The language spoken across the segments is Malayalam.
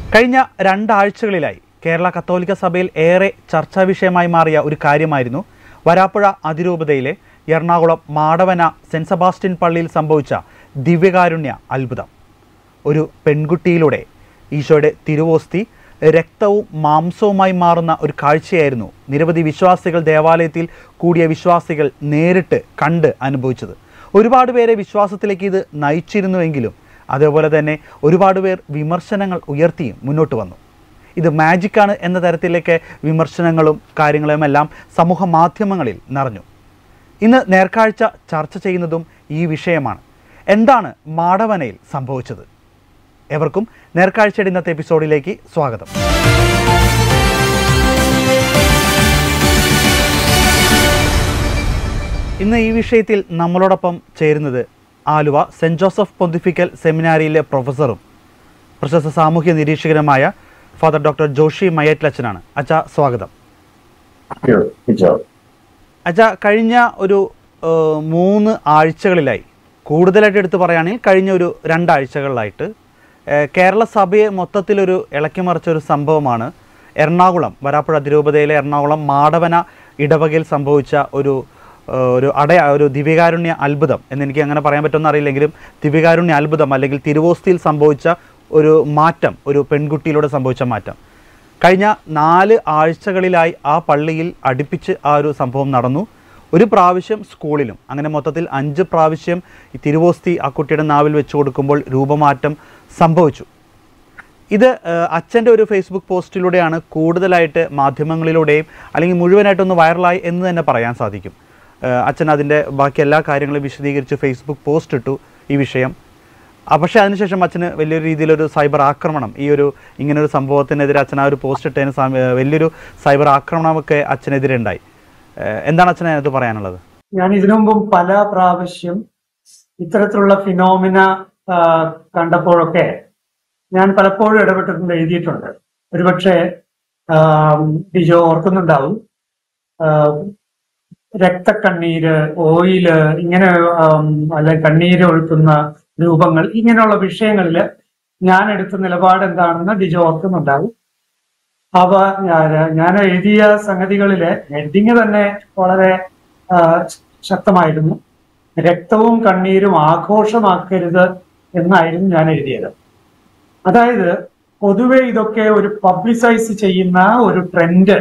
കഴിഞ്ഞ രണ്ടാഴ്ചകളിലായി കേരള കത്തോലിക്ക സഭയിൽ ഏറെ ചർച്ചാ വിഷയമായി മാറിയ ഒരു കാര്യമായിരുന്നു വരാപ്പുഴ അതിരൂപതയിലെ എറണാകുളം മാടവന സെൻറ് സെബാസ്റ്റ്യൻ പള്ളിയിൽ സംഭവിച്ച ദിവ്യകാരുണ്യ അത്ഭുതം ഒരു പെൺകുട്ടിയിലൂടെ ഈശോയുടെ തിരുവോസ്തി രക്തവും മാംസവുമായി മാറുന്ന ഒരു കാഴ്ചയായിരുന്നു നിരവധി വിശ്വാസികൾ ദേവാലയത്തിൽ കൂടിയ വിശ്വാസികൾ നേരിട്ട് കണ്ട് അനുഭവിച്ചത് ഒരുപാട് പേരെ വിശ്വാസത്തിലേക്ക് ഇത് നയിച്ചിരുന്നുവെങ്കിലും അതേപോലെ തന്നെ ഒരുപാട് പേർ വിമർശനങ്ങൾ ഉയർത്തിയും മുന്നോട്ട് വന്നു ഇത് മാജിക്കാണ് എന്ന തരത്തിലേക്ക് വിമർശനങ്ങളും കാര്യങ്ങളും എല്ലാം സമൂഹ മാധ്യമങ്ങളിൽ നിറഞ്ഞു ഇന്ന് നേർക്കാഴ്ച ചർച്ച ചെയ്യുന്നതും ഈ വിഷയമാണ് എന്താണ് മാടവനയിൽ സംഭവിച്ചത് എവർക്കും നേർക്കാഴ്ചയുടെ ഇന്നത്തെ എപ്പിസോഡിലേക്ക് സ്വാഗതം ഇന്ന് ഈ വിഷയത്തിൽ നമ്മളോടൊപ്പം ചേരുന്നത് ആലുവ സെൻറ് ജോസഫ് പൊന്തിഫിക്കൽ സെമിനാരിയിലെ പ്രൊഫസറും പ്രശസ്ത സാമൂഹ്യ നിരീക്ഷകനുമായ ഫാദർ ഡോക്ടർ ജോഷി മയറ്റ്ലച്ചനാണ് അച്ഛ സ്വാഗതം അച്ഛ കഴിഞ്ഞ ഒരു ഏഹ്, മൂന്ന് ആഴ്ചകളിലായി കൂടുതലായിട്ട് എടുത്ത് പറയുകയാണെങ്കിൽ കഴിഞ്ഞ ഒരു രണ്ടാഴ്ചകളിലായിട്ട് ഏഹ്, കേരള സഭയെ മൊത്തത്തിലൊരു ഇളക്കിമറിച്ച ഒരു സംഭവമാണ് എറണാകുളം വരാപ്പുഴ അതിരൂപതയിലെ എറണാകുളം മാടവന ഇടവകയിൽ സംഭവിച്ച ഒരു ഏഹ്, ഒരു അടയ ഒരു ദിവ്യകാരുണ്യ അത്ഭുതം എന്നെനിക്ക് അങ്ങനെ പറയാൻ പറ്റുമെന്ന് അറിയില്ലെങ്കിലും ദിവ്യകാരുണ്യ അത്ഭുതം അല്ലെങ്കിൽ തിരുവോസ്തിയിൽ സംഭവിച്ച ഒരു മാറ്റം ഒരു പെൺകുട്ടിയിലൂടെ സംഭവിച്ച മാറ്റം കഴിഞ്ഞ നാല് ആഴ്ചകളിലായി ആ പള്ളിയിൽ അടുപ്പിച്ച് ആ ഒരു സംഭവം നടന്നു ഒരു പ്രാവശ്യം സ്കൂളിലും അങ്ങനെ മൊത്തത്തിൽ അഞ്ച് പ്രാവശ്യം ഈ തിരുവോസ്തി ആ കുട്ടിയുടെ നാവിൽ വെച്ച് കൊടുക്കുമ്പോൾ രൂപമാറ്റം സംഭവിച്ചു ഇത് ഏഹ്, അച്ഛൻ്റെ ഒരു ഫേസ്ബുക്ക് പോസ്റ്റിലൂടെയാണ് കൂടുതലായിട്ട് മാധ്യമങ്ങളിലൂടെയും അല്ലെങ്കിൽ മുഴുവനായിട്ടൊന്ന് വൈറലായി എന്ന് തന്നെ പറയാൻ സാധിക്കും ഏഹ്, അച്ഛൻ അതിൻ്റെ ബാക്കി എല്ലാ കാര്യങ്ങളും വിശദീകരിച്ച് ഫേസ്ബുക്ക് പോസ്റ്റ് ഇട്ടു ഈ വിഷയം ആ, പക്ഷേ അതിനുശേഷം അച്ഛന് വലിയൊരു രീതിയിലൊരു സൈബർ ആക്രമണം ഈ ഒരു ഇങ്ങനൊരു സംഭവത്തിനെതിരെ അച്ഛൻ ആ ഒരു പോസ്റ്റ് ഇട്ടതിന് സമ- വലിയൊരു സൈബർ ആക്രമണമൊക്കെ അച്ഛനെതിരെ ഉണ്ടായി ഏഹ്, എന്താണ് അച്ഛൻ അതിനകത്ത് പറയാനുള്ളത് ഞാൻ ഇതിനു മുമ്പും പല പ്രാവശ്യം ഇത്തരത്തിലുള്ള ഫിനോമിന ആ, കണ്ടപ്പോഴൊക്കെ ഞാൻ പലപ്പോഴും ഇടപെട്ടിട്ടുണ്ട് എഴുതിയിട്ടുണ്ട് ഒരുപക്ഷെ ആ, ഡിജോ ഓർക്കുന്നുണ്ടാവും ആ, രക്തക്കണ്ണീര് ഓയില് ഇങ്ങനെ ആം, അല്ലെ കണ്ണീര് ഒഴുക്കുന്ന രൂപങ്ങൾ ഇങ്ങനെയുള്ള വിഷയങ്ങളിൽ ഞാൻ എടുത്ത നിലപാട് എന്താണെന്ന് ഡിജോ ഓർക്കുന്നുണ്ടാവും അവ ഞാൻ ഞാൻ എഴുതിയ സംഗതികളിലെ ഹെഡിങ് തന്നെ വളരെ ആ, ശക്തമായിരുന്നു രക്തവും കണ്ണീരും ആഘോഷമാക്കരുത് എന്നായിരുന്നു ഞാൻ എഴുതിയത് അതായത് പൊതുവെ ഇതൊക്കെ ഒരു പബ്ലിസൈസ് ചെയ്യുന്ന ഒരു ട്രെൻഡ്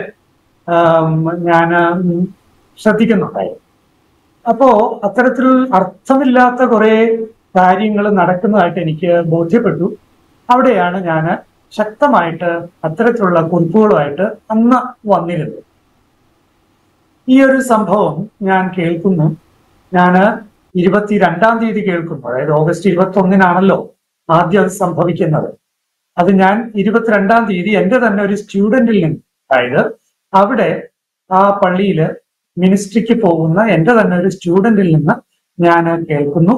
ഞാൻ ശ്രദ്ധിക്കുന്നുണ്ടായിരുന്നു അപ്പോ അത്തരത്തിൽ അർത്ഥമില്ലാത്ത കുറെ കാര്യങ്ങൾ നടക്കുന്നതായിട്ട് എനിക്ക് ബോധ്യപ്പെട്ടു അവിടെയാണ് ഞാൻ ശക്തമായിട്ട് അത്തരത്തിലുള്ള കുറിപ്പുകളുമായിട്ട് അന്ന് വന്നിരുന്നത് ഈ ഒരു സംഭവം ഞാൻ കേൾക്കുന്നു ഞാൻ ഇരുപത്തിരണ്ടാം തീയതി കേൾക്കുന്നു അതായത് ഓഗസ്റ്റ് ഇരുപത്തി ഒന്നിനാണല്ലോ ആദ്യം അത് സംഭവിക്കുന്നത് അത് ഞാൻ ഇരുപത്തിരണ്ടാം തീയതി എന്റെ തന്നെ ഒരു സ്റ്റുഡന്റിൽ നിന്ന് അതായത് അവിടെ ആ പള്ളിയില് മിനിസ്ട്രിക്ക് പോകുന്ന എന്റെ തന്നെ ഒരു സ്റ്റുഡന്റിൽ നിന്ന് ഞാൻ കേൾക്കുന്നു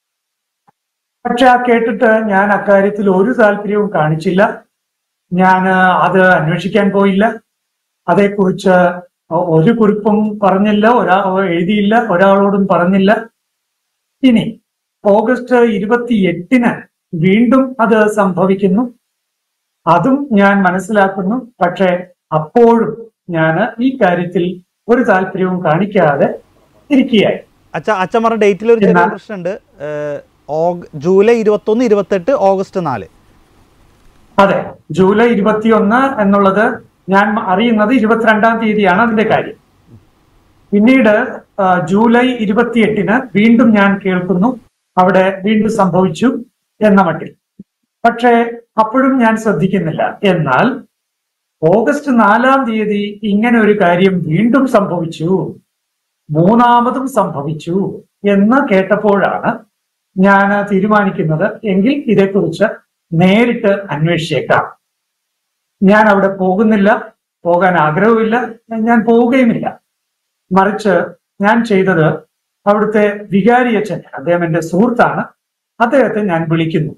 പക്ഷെ ആ കേട്ടിട്ട് ഞാൻ അക്കാര്യത്തിൽ ഒരു താല്പര്യവും കാണിച്ചില്ല ഞാൻ അത് അന്വേഷിക്കാൻ പോയില്ല അതേക്കുറിച്ച് ഒരു കുറിപ്പും പറഞ്ഞില്ല ഒരാ എഴുതിയില്ല ഒരാളോടും പറഞ്ഞില്ല ഇനി ഓഗസ്റ്റ് ഇരുപത്തി എട്ടിന് വീണ്ടും അത് സംഭവിക്കുന്നു അതും ഞാൻ മനസ്സിലാക്കുന്നു പക്ഷെ അപ്പോഴും ഞാൻ ഈ കാര്യത്തിൽ ഒരു താല്പര്യവും കാണിക്കാതെ ഇരിക്കുകയായി അച്ഛ അച്ഛൻ പറഞ്ഞ ഡേറ്റിൽ ഒരു ചെറിയ എന്നാ? പ്രശ്നമുണ്ട് ഏഹ്, ഓഗ- ജൂലൈ ഇരുപത്തൊന്ന് ഇരുപത്തെട്ട് ഓഗസ്റ്റ് നാല് അതെ ജൂലൈ ഇരുപത്തിയൊന്ന് എന്നുള്ളത് ഞാൻ അറിയുന്നത് ഇരുപത്തിരണ്ടാം തീയതിയാണ് അതിന്റെ കാര്യം പിന്നീട് ആ, ജൂലൈ ഇരുപത്തിയെട്ടിന് വീണ്ടും ഞാൻ കേൾക്കുന്നു അവിടെ വീണ്ടും സംഭവിച്ചു എന്ന മട്ടിൽ പക്ഷേ അപ്പോഴും ഞാൻ ശ്രദ്ധിക്കുന്നില്ല എന്നാൽ ഓഗസ്റ്റ് നാലാം തീയതി ഇങ്ങനെ ഒരു കാര്യം വീണ്ടും സംഭവിച്ചു മൂന്നാമതും സംഭവിച്ചു എന്ന് കേട്ടപ്പോഴാണ് ഞാൻ തീരുമാനിക്കുന്നത് എങ്കിൽ ഇതേക്കുറിച്ച് നേരിട്ട് അന്വേഷിച്ചേക്കാം ഞാൻ അവിടെ പോകുന്നില്ല പോകാൻ ആഗ്രഹവുമില്ല ഞാൻ പോവുകയുമില്ല മറിച്ച് ഞാൻ ചെയ്തത് അവിടുത്തെ വികാരിയച്ഛൻ അദ്ദേഹം എന്റെ സുഹൃത്താണ് അദ്ദേഹത്തെ ഞാൻ വിളിക്കുന്നു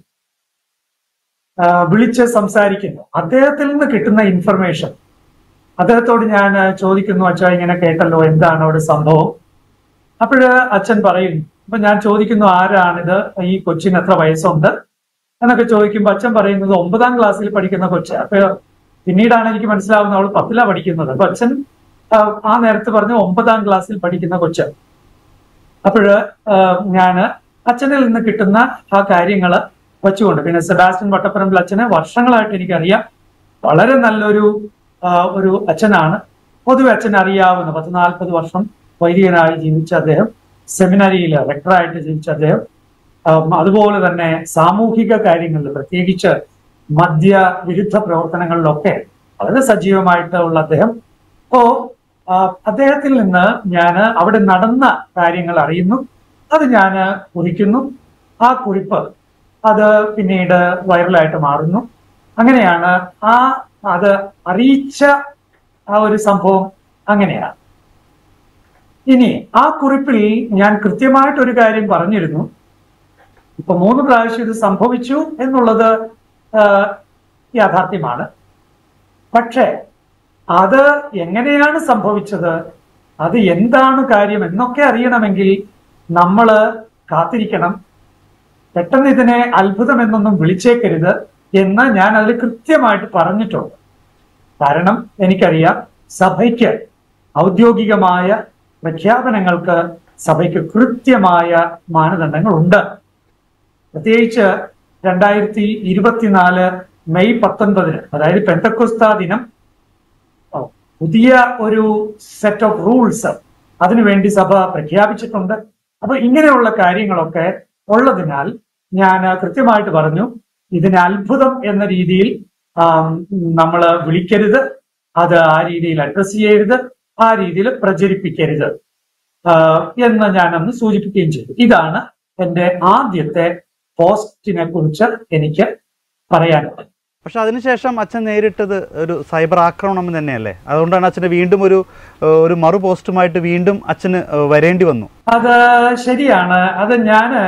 ആ, വിളിച്ച് സംസാരിക്കുന്നു അദ്ദേഹത്തിൽ നിന്ന് കിട്ടുന്ന ഇൻഫർമേഷൻ അദ്ദേഹത്തോട് ഞാൻ ആ, ചോദിക്കുന്നു അച്ഛാ ഇങ്ങനെ കേട്ടല്ലോ എന്താണ് അവിടെ സംഭവം അപ്പോഴ് അച്ഛൻ പറയുന്നു അപ്പൊ ഞാൻ ചോദിക്കുന്നു ആരാണിത് ഈ കൊച്ചിന് എത്ര വയസ്സുണ്ട് എന്നൊക്കെ ചോദിക്കുമ്പോൾ അച്ഛൻ പറയുന്നത് ഒമ്പതാം ക്ലാസ്സിൽ പഠിക്കുന്ന കൊച്ച് അപ്പൊ പിന്നീടാണ് എനിക്ക് മനസ്സിലാവുന്നത് അവൾ പത്തിലാ പഠിക്കുന്നത് അപ്പൊ അച്ഛൻ ആ, ആ നേരത്ത് പറഞ്ഞു ഒമ്പതാം ക്ലാസ്സിൽ പഠിക്കുന്ന കൊച്ച് അപ്പോഴ് ഞാന് അച്ഛനിൽ നിന്ന് കിട്ടുന്ന ആ കാര്യങ്ങൾ വെച്ചുകൊണ്ട് പിന്നെ സെബാസ്റ്റ്യൻ വട്ടപ്പറമ്പിൽ അച്ഛനെ വർഷങ്ങളായിട്ട് എനിക്കറിയാം വളരെ നല്ലൊരു ആ, ഒരു അച്ഛനാണ് പൊതുവെ അച്ഛൻ അറിയാവുന്ന പത്ത് നാൽപ്പത് വർഷം വൈദികനായി ജീവിച്ച അദ്ദേഹം സെമിനറിയിൽ റെക്ടറായിട്ട് ജീവിച്ച അദ്ദേഹം ആം, അതുപോലെ തന്നെ സാമൂഹിക കാര്യങ്ങളിൽ പ്രത്യേകിച്ച് മദ്യ വിരുദ്ധ പ്രവർത്തനങ്ങളിലൊക്കെ വളരെ സജീവമായിട്ട് ഉള്ള അദ്ദേഹം അപ്പോ ആ, അദ്ദേഹത്തിൽ നിന്ന് ഞാൻ അവിടെ നടന്ന കാര്യങ്ങൾ അറിയുന്നു അത് ഞാൻ കുറിക്കുന്നു ആ കുറിപ്പ് അത് പിന്നീട് വൈറലായിട്ട് മാറുന്നു അങ്ങനെയാണ് ആ അത് അറിയിച്ച ആ ഒരു സംഭവം അങ്ങനെയാണ് ഇനി ആ കുറിപ്പിൽ ഞാൻ കൃത്യമായിട്ട് ഒരു കാര്യം പറഞ്ഞിരുന്നു ഇപ്പൊ മൂന്ന് പ്രാവശ്യം ഇത് സംഭവിച്ചു എന്നുള്ളത് ആ, യാഥാർത്ഥ്യമാണ് പക്ഷേ അത് എങ്ങനെയാണ് സംഭവിച്ചത് അത് എന്താണ് കാര്യം എന്നൊക്കെ അറിയണമെങ്കിൽ നമ്മൾ കാത്തിരിക്കണം പെട്ടെന്ന് ഇതിനെ അത്ഭുതം എന്നൊന്നും വിളിച്ചേക്കരുത് എന്ന് ഞാൻ അതിൽ കൃത്യമായിട്ട് പറഞ്ഞിട്ടുണ്ട് കാരണം എനിക്കറിയാം സഭയ്ക്ക് ഔദ്യോഗികമായ പ്രഖ്യാപനങ്ങൾക്ക് സഭയ്ക്ക് കൃത്യമായ മാനദണ്ഡങ്ങളുണ്ട് പ്രത്യേകിച്ച് രണ്ടായിരത്തി ഇരുപത്തിനാല് മെയ് പത്തൊൻപതിന് അതായത് പെന്തക്കൊസ്ത ദിനം ഓ, പുതിയ ഒരു സെറ്റ് ഓഫ് റൂൾസ് അതിനുവേണ്ടി സഭ പ്രഖ്യാപിച്ചിട്ടുണ്ട് അപ്പൊ ഇങ്ങനെയുള്ള കാര്യങ്ങളൊക്കെ ഉള്ളതിനാൽ ഞാൻ കൃത്യമായിട്ട് പറഞ്ഞു ഇതിനെ അത്ഭുതം എന്ന രീതിയിൽ നമ്മൾ വിളിക്കരുത് അത് ആ രീതിയിൽ അഡ്രസ് ചെയ്യരുത് ആ രീതിയിൽ പ്രചരിപ്പിക്കരുത് ആ, എന്ന് ഞാൻ അന്ന് സൂചിപ്പിക്കുകയും ചെയ്തു ഇതാണ് എന്റെ ആദ്യത്തെ പോസ്റ്റിനെ കുറിച്ച് എനിക്ക് പറയാനുള്ളത് പക്ഷെ അതിനുശേഷം അച്ഛൻ നേരിട്ടത് ഒരു സൈബർ ആക്രമണം തന്നെയല്ലേ അതുകൊണ്ടാണ് അച്ഛന് വീണ്ടും ഒരു ഏഹ്, ഒരു മറു പോസ്റ്റുമായിട്ട് വീണ്ടും അച്ഛന് ഏഹ്, വരേണ്ടി വന്നു അത് ശരിയാണ് അത് ഞാന്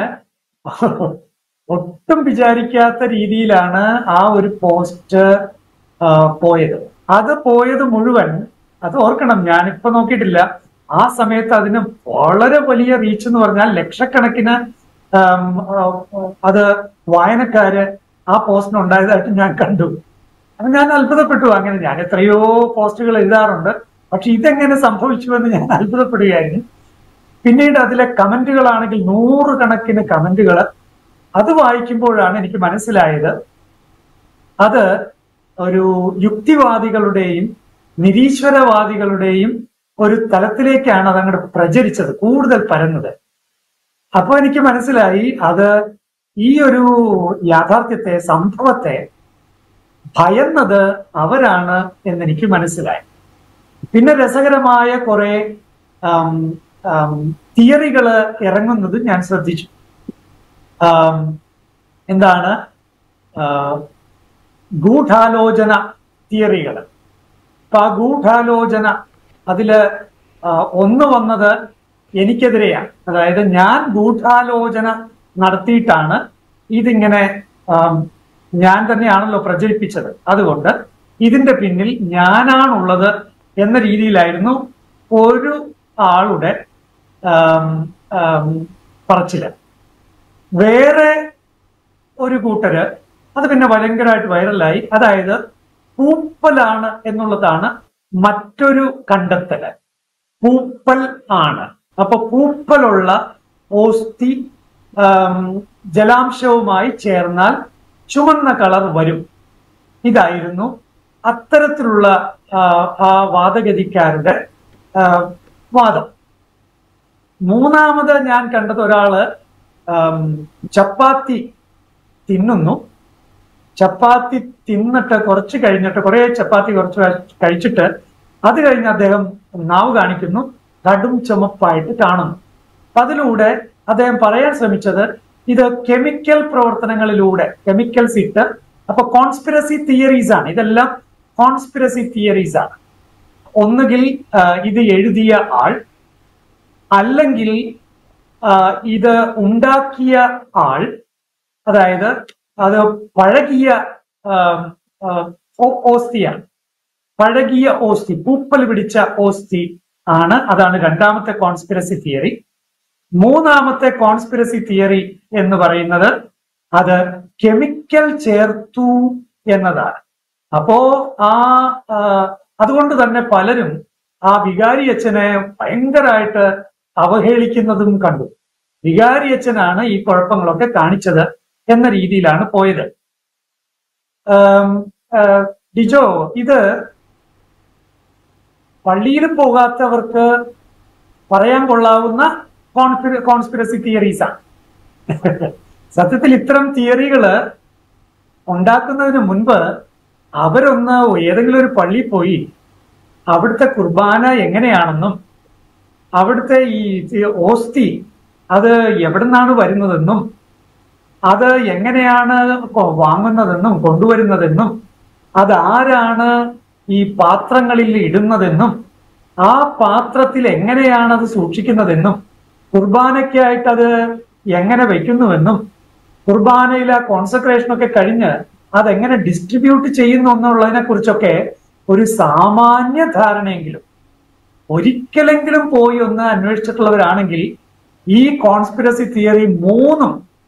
ഒട്ടും വിചാരിക്കാത്ത രീതിയിലാണ് ആ ഒരു പോസ്റ്റ് ആ, പോയത് അത് പോയത് മുഴുവൻ അത് ഓർക്കണം ഞാനിപ്പോ നോക്കിയിട്ടില്ല ആ സമയത്ത് അതിന് വളരെ വലിയ റീച്ച് എന്ന് പറഞ്ഞാൽ ലക്ഷക്കണക്കിന് ആം, ആ, അത് വായനക്കാര് ആ പോസ്റ്റിന് ഉണ്ടായതായിട്ട് ഞാൻ കണ്ടു അപ്പൊ ഞാൻ അത്ഭുതപ്പെട്ടു അങ്ങനെ ഞാൻ എത്രയോ പോസ്റ്റുകൾ എഴുതാറുണ്ട് പക്ഷെ ഇതെങ്ങനെ സംഭവിച്ചു എന്ന് ഞാൻ അത്ഭുതപ്പെടുകയായിരുന്നു പിന്നീട് അതിലെ കമന്റുകളാണെങ്കിൽ നൂറുകണക്കിന് കമന്റുകൾ അത് വായിക്കുമ്പോഴാണ് എനിക്ക് മനസ്സിലായത് അത് ഒരു യുക്തിവാദികളുടെയും നിരീശ്വരവാദികളുടെയും ഒരു തലത്തിലേക്കാണ് അതങ്ങോട്ട് പ്രചരിച്ചത് കൂടുതൽ പരന്നത് അപ്പൊ എനിക്ക് മനസ്സിലായി അത് ഈ ഒരു യാഥാർത്ഥ്യത്തെ സംഭവത്തെ ഭയന്നത് അവരാണ് എന്നെനിക്ക് മനസ്സിലായി പിന്നെ രസകരമായ കുറെ തിയറികള് ഇറങ്ങുന്നത് ഞാൻ ശ്രദ്ധിച്ചു ആം, എന്താണ് ആ, ഗൂഢാലോചന തിയറികൾ അപ്പൊ ആ ഗൂഢാലോചന അതില് ആ, ഒന്ന് വന്നത് എനിക്കെതിരെയാണ് അതായത് ഞാൻ ഗൂഢാലോചന നടത്തിയിട്ടാണ് ഇതിങ്ങനെ ആം, ഞാൻ തന്നെയാണല്ലോ പ്രചരിപ്പിച്ചത് അതുകൊണ്ട് ഇതിന്റെ പിന്നിൽ ഞാനാണുള്ളത് എന്ന രീതിയിലായിരുന്നു ഒരു ആളുടെ ആം, ആം, പറച്ചില് വേറെ ഒരു കൂട്ടര് അത് പിന്നെ ഭയങ്കരമായിട്ട് വൈറലായി അതായത് പൂപ്പലാണ് എന്നുള്ളതാണ് മറ്റൊരു കണ്ടെത്തല് പൂപ്പൽ ആണ് അപ്പൊ പൂപ്പലുള്ള ഓസ്തി ആം, ജലാംശവുമായി ചേർന്നാൽ ചുവന്ന കളർ വരും ഇതായിരുന്നു അത്തരത്തിലുള്ള ആ, ആ വാദഗതിക്കാരുടെ ആ, വാദം മൂന്നാമത് ഞാൻ കണ്ടത് ഒരാള് ആം, ചപ്പാത്തി തിന്നുന്നു ചപ്പാത്തി തിന്നിട്ട് കുറച്ച് കഴിഞ്ഞിട്ട് കുറെ ചപ്പാത്തി കുറച്ച് കഴി- കഴിച്ചിട്ട് അത് കഴിഞ്ഞ് അദ്ദേഹം നാവ് കാണിക്കുന്നു കടും ചുമപ്പായിട്ട് കാണുന്നു അപ്പൊ അതിലൂടെ അദ്ദേഹം പറയാൻ ശ്രമിച്ചത് ഇത് കെമിക്കൽ പ്രവർത്തനങ്ങളിലൂടെ കെമിക്കൽസ് ഇട്ട് അപ്പൊ കോൺസ്പിറസി തിയറീസ് ആണ് ഇതെല്ലാം കോൺസ്പിറസി തിയറീസ് ആണ് ഒന്നുകിൽ ആ, ഇത് എഴുതിയ ആൾ അല്ലെങ്കിൽ ആ, ഇത് ഉണ്ടാക്കിയ ആൾ അതായത് അത് പഴകിയ ആ, ആ, ഓ- ഓസ്തിയാണ് പഴകിയ ഓസ്തി പൂപ്പൽ പിടിച്ച ഓസ്തി ആണ് അതാണ് രണ്ടാമത്തെ കോൺസ്പിറസി തിയറി മൂന്നാമത്തെ കോൺസ്പിറസി തിയറി എന്ന് പറയുന്നത് അത് കെമിക്കൽ ചേർത്തു എന്നതാണ് അപ്പോ ആ ആ, അതുകൊണ്ട് തന്നെ പലരും ആ വികാരി അച്ഛനെ ഭയങ്കരമായിട്ട് അവഹേളിക്കുന്നതും കണ്ടു വികാരി അച്ഛനാണ് ഈ കുഴപ്പങ്ങളൊക്കെ കാണിച്ചത് എന്ന രീതിയിലാണ് പോയത് ആം, ആ, ഡിജോ ഇത് പള്ളിയിലും പോകാത്തവർക്ക് പറയാൻ കൊള്ളാവുന്ന കോൺസ്പിര കോൺസ്പിരസി തിയറീസാണ് സത്യത്തിൽ ഇത്തരം തിയറികള് ഉണ്ടാക്കുന്നതിന് മുൻപ് അവരൊന്ന് ഏതെങ്കിലും ഒരു പള്ളിയിൽ പോയി അവിടുത്തെ കുർബാന എങ്ങനെയാണെന്നും അവിടുത്തെ ഈ ഈ ഓസ്തി അത് എവിടുന്നാണ് വരുന്നതെന്നും അത് എങ്ങനെയാണ് കൊ- വാങ്ങുന്നതെന്നും കൊണ്ടുവരുന്നതെന്നും അത് ആരാണ് ഈ പാത്രങ്ങളിൽ ഇടുന്നതെന്നും ആ പാത്രത്തിൽ എങ്ങനെയാണ് അത് സൂക്ഷിക്കുന്നതെന്നും കുർബാനയ്ക്കായിട്ട് അത് എങ്ങനെ വെക്കുന്നുവെന്നും കുർബാനയിലെ കോൺസെൻട്രേഷൻ ഒക്കെ കഴിഞ്ഞ് അതെങ്ങനെ ഡിസ്ട്രിബ്യൂട്ട് ചെയ്യുന്നു എന്നുള്ളതിനെ കുറിച്ചൊക്കെ ഒരു സാമാന്യ ധാരണയെങ്കിലും ഒരിക്കലെങ്കിലും പോയി ഒന്ന് അന്വേഷിച്ചിട്ടുള്ളവരാണെങ്കിൽ ഈ കോൺസ്പിരസി തിയറി മൂന്നും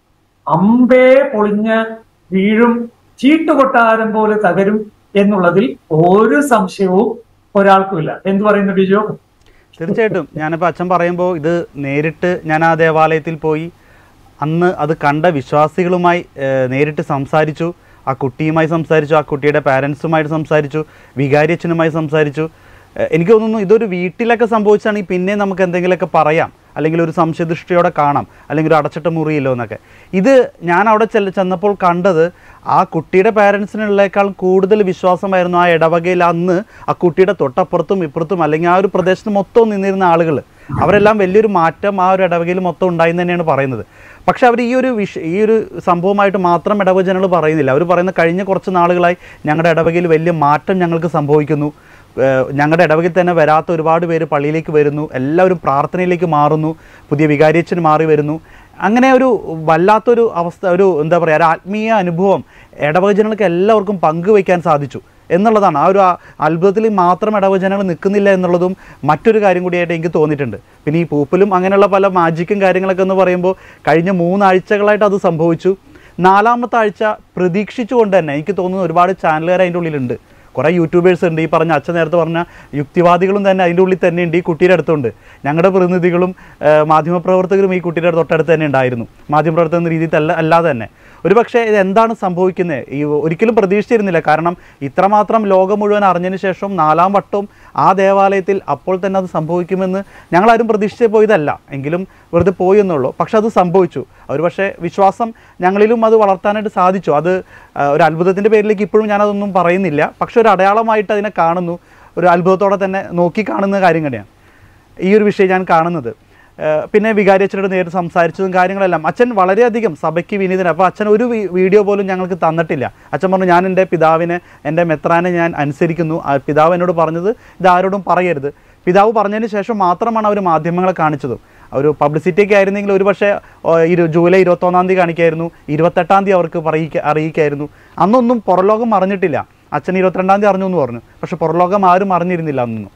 അമ്പേ പൊളിഞ്ഞ് വീഴും ചീട്ടുകൊട്ടാരം പോലെ തകരും എന്നുള്ളതിൽ ഒരു സംശയവും ഒരാൾക്കുമില്ല എന്തു പറയുന്നു ബിജു തീർച്ചയായിട്ടും ഞാനിപ്പോൾ അച്ഛൻ പറയുമ്പോൾ ഇത് നേരിട്ട് ഞാൻ ആ ദേവാലയത്തിൽ പോയി അന്ന് അത് കണ്ട വിശ്വാസികളുമായി ഏഹ്, നേരിട്ട് സംസാരിച്ചു ആ കുട്ടിയുമായി സംസാരിച്ചു ആ കുട്ടിയുടെ പാരൻസുമായിട്ട് സംസാരിച്ചു വികാരിയച്ഛനുമായി സംസാരിച്ചു ഏഹ്, എനിക്ക് തോന്നുന്നു ഇതൊരു വീട്ടിലൊക്കെ സംഭവിച്ചാണെങ്കിൽ പിന്നെ നമുക്ക് എന്തെങ്കിലുമൊക്കെ പറയാം അല്ലെങ്കിൽ ഒരു സംശയദൃഷ്ടിയോടെ കാണാം അല്ലെങ്കിൽ ഒരു അടച്ചിട്ട മുറിയില്ലോ എന്നൊക്കെ ഇത് ഞാൻ അവിടെ ചെല്ല ചെന്നപ്പോൾ കണ്ടത് ആ കുട്ടിയുടെ പാരൻസിനുള്ളേക്കാൾ കൂടുതൽ വിശ്വാസമായിരുന്നു ആ ഇടവകയിൽ അന്ന് ആ കുട്ടിയുടെ തൊട്ടപ്പുറത്തും ഇപ്പുറത്തും അല്ലെങ്കിൽ ആ ഒരു പ്രദേശത്ത് മൊത്തം നിന്നിരുന്ന ആളുകൾ അവരെല്ലാം വലിയൊരു മാറ്റം ആ ഒരു ഇടവകയിൽ മൊത്തം ഉണ്ടായി എന്ന് തന്നെയാണ് പറയുന്നത് പക്ഷെ അവർ ഈ ഒരു വിഷ ഈ ഒരു സംഭവമായിട്ട് മാത്രം ഇടവജനങ്ങൾ പറയുന്നില്ല അവർ പറയുന്ന കഴിഞ്ഞ കുറച്ച് നാളുകളായി ഞങ്ങളുടെ ഇടവകയിൽ വലിയ മാറ്റം ഞങ്ങൾക്ക് സംഭവിക്കുന്നു ഏഹ് ഞങ്ങളുടെ ഇടവകയിൽ തന്നെ വരാത്ത ഒരുപാട് പേര് പള്ളിയിലേക്ക് വരുന്നു എല്ലാവരും പ്രാർത്ഥനയിലേക്ക് മാറുന്നു പുതിയ വികാരിയച്ഛൻ മാറി വരുന്നു അങ്ങനെ ഒരു വല്ലാത്തൊരു അവസ്ഥ ഒരു എന്താ പറയുക ഒരു ആത്മീയ അനുഭവം ഇടവകജനങ്ങൾക്ക് എല്ലാവർക്കും പങ്കുവയ്ക്കാൻ സാധിച്ചു എന്നുള്ളതാണ് ആ ഒരു ആ- അത്ഭുതത്തിൽ മാത്രം ഇടവജനങ്ങൾ നിൽക്കുന്നില്ല എന്നുള്ളതും മറ്റൊരു കാര്യം കൂടിയായിട്ട് എനിക്ക് തോന്നിയിട്ടുണ്ട് പിന്നെ ഈ പൂപ്പലും അങ്ങനെയുള്ള പല മാജിക്കും കാര്യങ്ങളൊക്കെ എന്ന് പറയുമ്പോൾ കഴിഞ്ഞ മൂന്നാഴ്ചകളായിട്ട് അത് സംഭവിച്ചു നാലാമത്തെ ആഴ്ച പ്രതീക്ഷിച്ചുകൊണ്ട് തന്നെ എനിക്ക് തോന്നുന്നു ഒരുപാട് ചാനലുകാർ അതിൻ്റെ ഉള്ളിലുണ്ട് കുറേ യൂട്യൂബേഴ്സ് ഉണ്ട് ഈ പറഞ്ഞ അച്ഛൻ നേരത്തെ പറഞ്ഞ യുക്തിവാദികളും തന്നെ അതിൻ്റെ ഉള്ളിൽ തന്നെ ഉണ്ട് ഈ കുട്ടിയുടെ അടുത്തുണ്ട് ഞങ്ങളുടെ പ്രതിനിധികളും ആ, മാധ്യമപ്രവർത്തകരും ഈ കുട്ടിയുടെ തൊട്ടടുത്ത് തന്നെ ഉണ്ടായിരുന്നു മാധ്യമപ്രവർത്തകർ എന്ന രീതിയിൽ അല്ല അല്ലാതെ തന്നെ ഒരുപക്ഷെ ഇത് എന്താണ് സംഭവിക്കുന്നത് ഈ ഒരിക്കലും പ്രതീക്ഷിച്ചിരുന്നില്ല കാരണം ഇത്രമാത്രം ലോകം മുഴുവൻ അറിഞ്ഞതിന് ശേഷം നാലാം വട്ടവും ആ ദേവാലയത്തിൽ അപ്പോൾ തന്നെ അത് സംഭവിക്കുമെന്ന് ഞങ്ങളാരും പ്രതീക്ഷിച്ച് പോയതല്ല എങ്കിലും വെറുതെ പോയി എന്നുള്ളൂ പക്ഷെ അത് സംഭവിച്ചു ഒരു പക്ഷേ വിശ്വാസം ഞങ്ങളിലും അത് വളർത്താനായിട്ട് സാധിച്ചു അത് ആ, ഒരു അത്ഭുതത്തിൻ്റെ പേരിലേക്ക് ഇപ്പോഴും ഞാനതൊന്നും പറയുന്നില്ല പക്ഷെ ഒരു അടയാളമായിട്ട് അതിനെ കാണുന്നു ഒരു അത്ഭുതത്തോടെ തന്നെ നോക്കി കാണുന്ന കാര്യം തന്നെയാണ് ഈ ഒരു വിഷയം ഞാൻ കാണുന്നത് ഏഹ് പിന്നെ വികാരി അച്ഛനോട് നേരിട്ട് സംസാരിച്ചതും കാര്യങ്ങളെല്ലാം അച്ഛൻ വളരെയധികം സഭയ്ക്ക് വിനീതൻ അപ്പോൾ അച്ഛൻ ഒരു വി- വീഡിയോ പോലും ഞങ്ങൾക്ക് തന്നിട്ടില്ല അച്ഛൻ പറഞ്ഞു ഞാൻ എൻ്റെ പിതാവിനെ എൻ്റെ മെത്രാനെ ഞാൻ അനുസരിക്കുന്നു ആ പിതാവ് എന്നോട് പറഞ്ഞത് ഇത് ആരോടും പറയരുത് പിതാവ് പറഞ്ഞതിന് ശേഷം മാത്രമാണ് അവർ മാധ്യമങ്ങളെ കാണിച്ചതും ഒരു പബ്ലിസിറ്റിയൊക്കെ ആയിരുന്നെങ്കിൽ ഒരു പക്ഷേ ഇരു ജൂലൈ ഇരുപത്തൊന്നാം തീയതി കാണിക്കായിരുന്നു ഇരുപത്തെട്ടാം തീയതി അവർക്ക് പറയിക്ക അറിയിക്കായിരുന്നു അന്നൊന്നും പുറലോകം അറിഞ്ഞിട്ടില്ല അച്ഛൻ ഇരുപത്തിരണ്ടാം തീയതി അറിഞ്ഞു എന്ന് പറഞ്ഞു പക്ഷേ പുറലോകം ആരും അറിഞ്ഞിരുന്നില്ല അന്നൊന്നും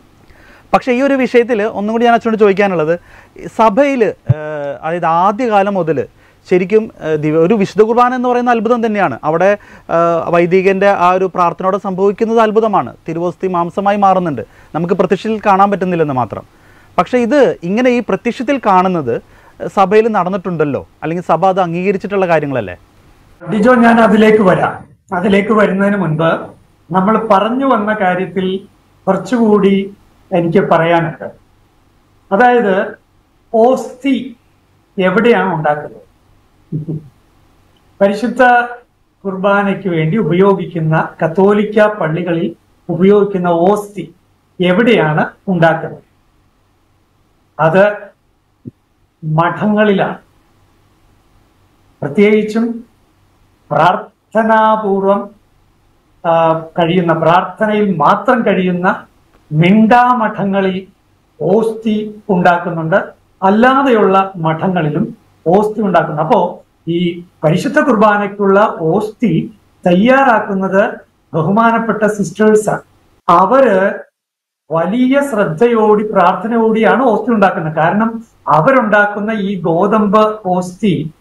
പക്ഷേ ഈ ഒരു വിഷയത്തിൽ ഒന്നും കൂടി ഞാൻ അച്ഛനോട് ചോദിക്കാനുള്ളത് സഭയിൽ അതായത് ആദ്യകാലം മുതൽ ശരിക്കും ഏഹ്, ദിവ- ഒരു വിശുദ്ധ കുർബാന എന്ന് പറയുന്ന അത്ഭുതം തന്നെയാണ് അവിടെ ഏഹ്, വൈദികൻ്റെ ആ ഒരു പ്രാർത്ഥനയോടെ സംഭവിക്കുന്നത് അത്ഭുതമാണ് തിരുവോസ്തി മാംസമായി മാറുന്നുണ്ട് നമുക്ക് പ്രത്യക്ഷത്തിൽ കാണാൻ പറ്റുന്നില്ലെന്ന് മാത്രം പക്ഷേ ഇത് ഇങ്ങനെ ഈ പ്രത്യക്ഷത്തിൽ കാണുന്നത് സഭയിൽ നടന്നിട്ടുണ്ടല്ലോ അല്ലെങ്കിൽ സഭ അത് അംഗീകരിച്ചിട്ടുള്ള കാര്യങ്ങളല്ലേ ഡിജോ ഞാൻ അതിലേക്ക് വരാം അതിലേക്ക് വരുന്നതിന് മുൻപ് നമ്മൾ പറഞ്ഞു വന്ന കാര്യത്തിൽ കുറച്ചുകൂടി എനിക്ക് പറയാനുണ്ട് അതായത് ഓസ്തി എവിടെയാണ് ഉണ്ടാക്കുന്നത് പരിശുദ്ധ കുർബാനയ്ക്ക് വേണ്ടി ഉപയോഗിക്കുന്ന കത്തോലിക്ക പള്ളികളിൽ ഉപയോഗിക്കുന്ന ഓസ്തി എവിടെയാണ് ഉണ്ടാക്കുന്നത് അത് മഠങ്ങളിലാണ് പ്രത്യേകിച്ചും പ്രാർത്ഥനാപൂർവം ആ, കഴിയുന്ന പ്രാർത്ഥനയിൽ മാത്രം കഴിയുന്ന മിണ്ടാമഠങ്ങളിൽ ഓസ്തി ഉണ്ടാക്കുന്നുണ്ട് അല്ലാതെയുള്ള മഠങ്ങളിലും ഓസ്തി ഉണ്ടാക്കുന്നു അപ്പോ ഈ പരിശുദ്ധ കുർബാനയ്ക്കുള്ള ഓസ്തി തയ്യാറാക്കുന്നത് ബഹുമാനപ്പെട്ട സിസ്റ്റേഴ്സാണ് അവര് വലിയ ശ്രദ്ധയോടി പ്രാർത്ഥനയോടിയാണ് ഓസ്തി ഉണ്ടാക്കുന്നത് കാരണം അവരുണ്ടാക്കുന്ന ഈ ഗോതമ്പ് ഓസ്തി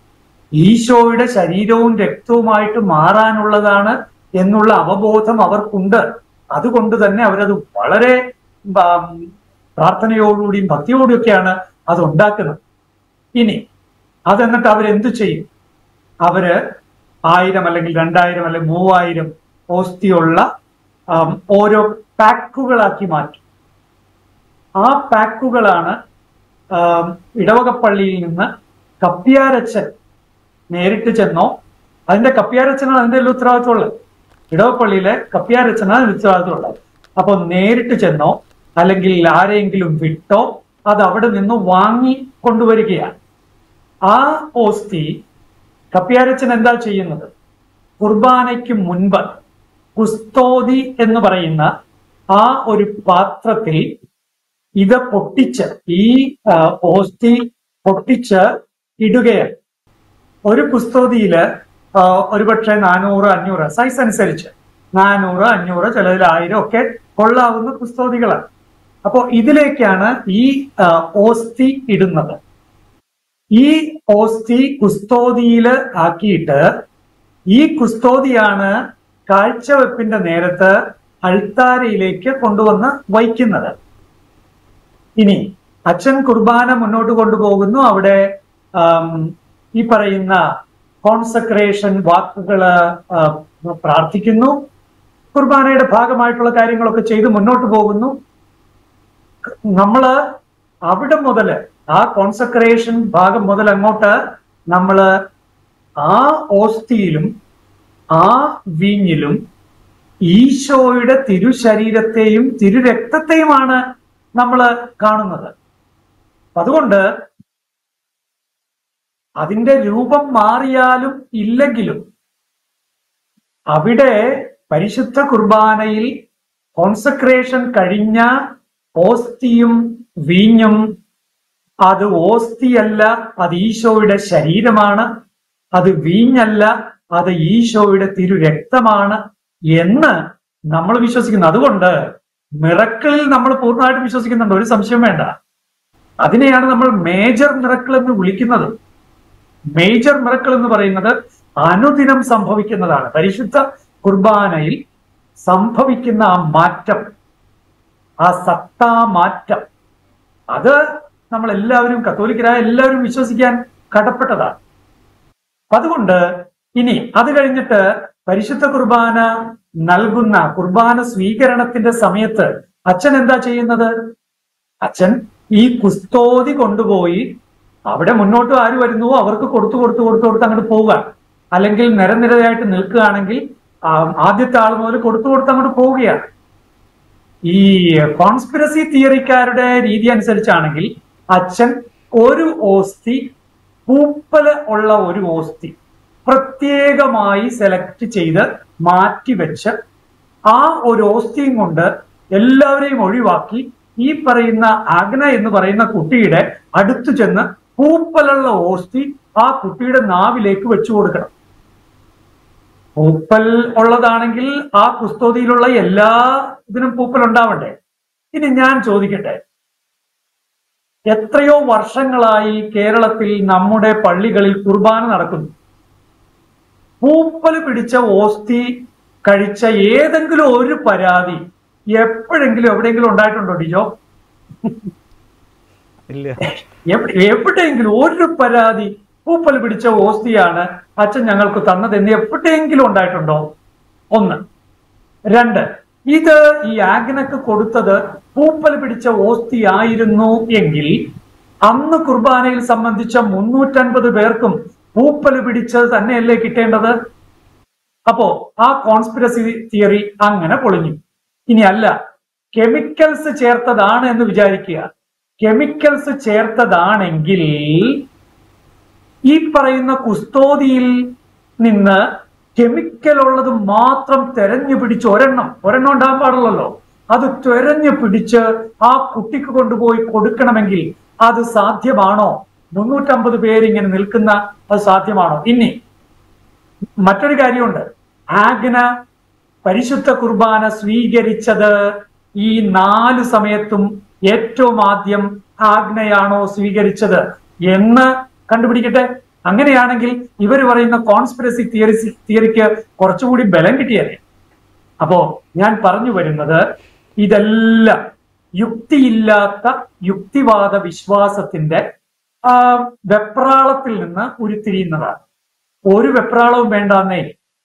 ഈശോയുടെ ശരീരവും രക്തവുമായിട്ട് മാറാനുള്ളതാണ് എന്നുള്ള അവബോധം അവർക്കുണ്ട് അതുകൊണ്ട് തന്നെ അവരത് വളരെ ഉം, പ്രാർത്ഥനയോടുകൂടിയും ഭക്തിയോടുമൊക്കെയാണ് അത് ഉണ്ടാക്കുന്നത് ഇനി അതെന്നിട്ട് അവരെന്തു ചെയ്യും അവര് ആയിരം അല്ലെങ്കിൽ രണ്ടായിരം അല്ലെങ്കിൽ മൂവായിരം ഓസ്തിയുള്ള ആം, ഓരോ പാക്കുകളാക്കി മാറ്റും ആ പാക്കുകളാണ് ആം, ഇടവകപ്പള്ളിയിൽ നിന്ന് കപ്പ്യാരച്ചൻ നേരിട്ട് ചെന്നോ അതിന്റെ കപ്പ്യാരച്ചനാണ് അതിന്റെ എല്ലാം ഉത്തരവാദിത്വമുള്ളത് ഇടവപ്പള്ളിയിലെ കപ്പ്യാരച്ചനാണ് അതിന്റെ ഉത്തരവാദിത്വമുള്ളത് അപ്പൊ നേരിട്ട് ചെന്നോ അല്ലെങ്കിൽ ആരെങ്കിലും വിട്ടോ അത് അവിടെ നിന്ന് വാങ്ങി കൊണ്ടുവരികയാണ് ആ ഓസ്തി കപ്പ്യാരച്ചൻ എന്താ ചെയ്യുന്നത് കുർബാനയ്ക്ക് മുൻപ് കുസ്തോതി എന്ന് പറയുന്ന ആ ഒരു പാത്രത്തിൽ ഇത് പൊട്ടിച്ച് ഈ ആ, ഓസ്തി പൊട്ടിച്ച് ഇടുകയാണ് ഒരു കുസ്തോതിയില് ആ, ഒരുപക്ഷെ നാനൂറ് അഞ്ഞൂറ് സൈസ് അനുസരിച്ച് നാനൂറ് അഞ്ഞൂറ് ചിലതിൽ ആയിരം ഒക്കെ കൊള്ളാവുന്ന കുസ്തോതികളാണ് അപ്പോ ഇതിലേക്കാണ് ഈ ആ, ഓസ്തി ഇടുന്നത് ഈ ഓസ്തി കുസ്തോതിയില് ആക്കിയിട്ട് ഈ കുസ്തോതിയാണ് കാഴ്ചവെപ്പിന്റെ നേരത്ത് അൾത്താരയിലേക്ക് കൊണ്ടുവന്ന് വയ്ക്കുന്നത് ഇനി അച്ഛൻ കുർബാന മുന്നോട്ട് കൊണ്ടുപോകുന്നു അവിടെ ആം, ഈ പറയുന്ന കോൺസക്രേഷൻ വാക്കുകള് ആ, പ്രാർത്ഥിക്കുന്നു കുർബാനയുടെ ഭാഗമായിട്ടുള്ള കാര്യങ്ങളൊക്കെ ചെയ്ത് മുന്നോട്ട് പോകുന്നു നമ്മള് അവിടെ മുതല് ആ കോൺസക്രേഷൻ ഭാഗം മുതൽ അങ്ങോട്ട് നമ്മള് ആ ഓസ്തിയിലും ആ വീഞ്ഞിലും ഈശോയുടെ തിരുശരീരത്തെയും തിരുരക്തത്തെയുമാണ് നമ്മൾ കാണുന്നത് അതുകൊണ്ട് അതിന്റെ രൂപം മാറിയാലും ഇല്ലെങ്കിലും അവിടെ പരിശുദ്ധ കുർബാനയിൽ കോൺസക്രേഷൻ കഴിഞ്ഞ ഓസ്തിയും വീഞ്ഞും അത് ഓസ്തിയല്ല അത് ഈശോയുടെ ശരീരമാണ് അത് വീഞ്ഞല്ല അത് ഈശോയുടെ തിരുരക്തമാണ് എന്ന് നമ്മൾ വിശ്വസിക്കുന്നു അതുകൊണ്ട് മിറക്കിളിൽ നമ്മൾ പൂർണ്ണമായിട്ടും വിശ്വസിക്കുന്നുണ്ട് ഒരു സംശയം വേണ്ട അതിനെയാണ് നമ്മൾ മേജർ മിറക്കിൾ എന്ന് വിളിക്കുന്നത് മേജർ മിറക്കിൾ എന്ന് പറയുന്നത് അനുദിനം സംഭവിക്കുന്നതാണ് പരിശുദ്ധ കുർബാനയിൽ സംഭവിക്കുന്ന ആ മാറ്റം ആ സത്താ മാറ്റം അത് നമ്മൾ എല്ലാവരും കത്തോലിക്കരായ എല്ലാവരും വിശ്വസിക്കാൻ കടപ്പെട്ടതാണ് അതുകൊണ്ട് ഇനി അത് കഴിഞ്ഞിട്ട് പരിശുദ്ധ കുർബാന നൽകുന്ന കുർബാന സ്വീകരണത്തിന്റെ സമയത്ത് അച്ഛൻ എന്താ ചെയ്യുന്നത് അച്ഛൻ ഈ കുസ്തോതി കൊണ്ടുപോയി അവിടെ മുന്നോട്ട് ആര് വരുന്നുവോ അവർക്ക് കൊടുത്തു കൊടുത്തു കൊടുത്തു കൊടുത്ത് അങ്ങോട്ട് പോവുക അല്ലെങ്കിൽ നിരനിരയായിട്ട് നിൽക്കുകയാണെങ്കിൽ ആ, ആദ്യത്തെ ആൾ മുതൽ കൊടുത്തു കൊടുത്ത് അങ്ങോട്ട് പോവുകയാണ് ഈ കോൺസ്പിറസി തിയറിക്കാരുടെ രീതി അനുസരിച്ചാണെങ്കിൽ അച്ഛൻ ഒരു ഓസ്തി പൂപ്പല് ഉള്ള ഒരു ഓസ്തി പ്രത്യേകമായി സെലക്ട് ചെയ്ത് മാറ്റിവെച്ച് ആ ഒരു ഓസ്തിയും കൊണ്ട് എല്ലാവരെയും ഒഴിവാക്കി ഈ പറയുന്ന ആഗ്ന എന്ന് പറയുന്ന കുട്ടിയുടെ അടുത്തു ചെന്ന് പൂപ്പലുള്ള ഓസ്തി ആ കുട്ടിയുടെ നാവിലേക്ക് വെച്ചു കൊടുക്കണം പൂപ്പൽ ഉള്ളതാണെങ്കിൽ ആ കുസ്തോതിയിലുള്ള എല്ലാ ഇതിനും പൂപ്പൽ ഉണ്ടാവണ്ടേ ഇനി ഞാൻ ചോദിക്കട്ടെ എത്രയോ വർഷങ്ങളായി കേരളത്തിൽ നമ്മുടെ പള്ളികളിൽ കുർബാന നടക്കുന്നു പൂപ്പൽ പിടിച്ച ഓസ്തി കഴിച്ച ഏതെങ്കിലും ഒരു പരാതി എപ്പോഴെങ്കിലും എവിടെയെങ്കിലും ഉണ്ടായിട്ടുണ്ടോ ഡിജോ ഇല്ല എവിടെ- എവിടെയെങ്കിലും ഒരു പരാതി പൂപ്പൽ പിടിച്ച ഓസ്തിയാണ് അച്ഛൻ ഞങ്ങൾക്ക് തന്നത് എന്ന് എവിടെയെങ്കിലും ഉണ്ടായിട്ടുണ്ടോ ഒന്ന് രണ്ട് ഇത് ഈ ആഗ്നക്ക് കൊടുത്തത് പൂപ്പൽ പിടിച്ച ഓസ്തി ആയിരുന്നു എങ്കിൽ അന്ന് കുർബാനയിൽ സംബന്ധിച്ച മുന്നൂറ്റൻപത് പേർക്കും പൂപ്പൽ പിടിച്ചത് തന്നെയല്ലേ കിട്ടേണ്ടത് അപ്പോ ആ കോൺസ്പിറസി തിയറി അങ്ങനെ പൊളിഞ്ഞു ഇനി അല്ല കെമിക്കൽസ് ചേർത്തതാണ് എന്ന് വിചാരിക്കുക കെമിക്കൽസ് ചേർത്തതാണെങ്കിൽ ഈ പറയുന്ന കുസ്തോതിയിൽ നിന്ന് കെമിക്കൽ ഉള്ളത് മാത്രം തെരഞ്ഞു പിടിച്ച് ഒരെണ്ണം ഒരെണ്ണം ഉണ്ടാകാൻ പാടുള്ളല്ലോ അത് തെരഞ്ഞു പിടിച്ച് ആ കുട്ടിക്ക് കൊണ്ടുപോയി കൊടുക്കണമെങ്കിൽ അത് സാധ്യമാണോ മുന്നൂറ്റമ്പത് പേരിങ്ങനെ നിൽക്കുന്ന അത് സാധ്യമാണോ ഇനി മറ്റൊരു കാര്യമുണ്ട് ആഗ്ന പരിശുദ്ധ കുർബാന സ്വീകരിച്ചത് ഈ നാല് സമയത്തും ഏറ്റവും ആദ്യം ആഗ്നയാണോ സ്വീകരിച്ചത് എന്ന് കണ്ടുപിടിക്കട്ടെ അങ്ങനെയാണെങ്കിൽ ഇവർ പറയുന്ന കോൺസ്പിറസി തിയറി തിയറിക്ക് കുറച്ചുകൂടി ബലം കിട്ടിയല്ലേ അപ്പോ ഞാൻ പറഞ്ഞു വരുന്നത് ഇതെല്ലാം യുക്തിയില്ലാത്ത യുക്തിവാദ വിശ്വാസത്തിന്റെ ആ വെപ്രാളത്തിൽ നിന്ന് ഉരുത്തിരിയുന്നതാണ് ഒരു വെപ്രാളവും വേണ്ടാന്നേ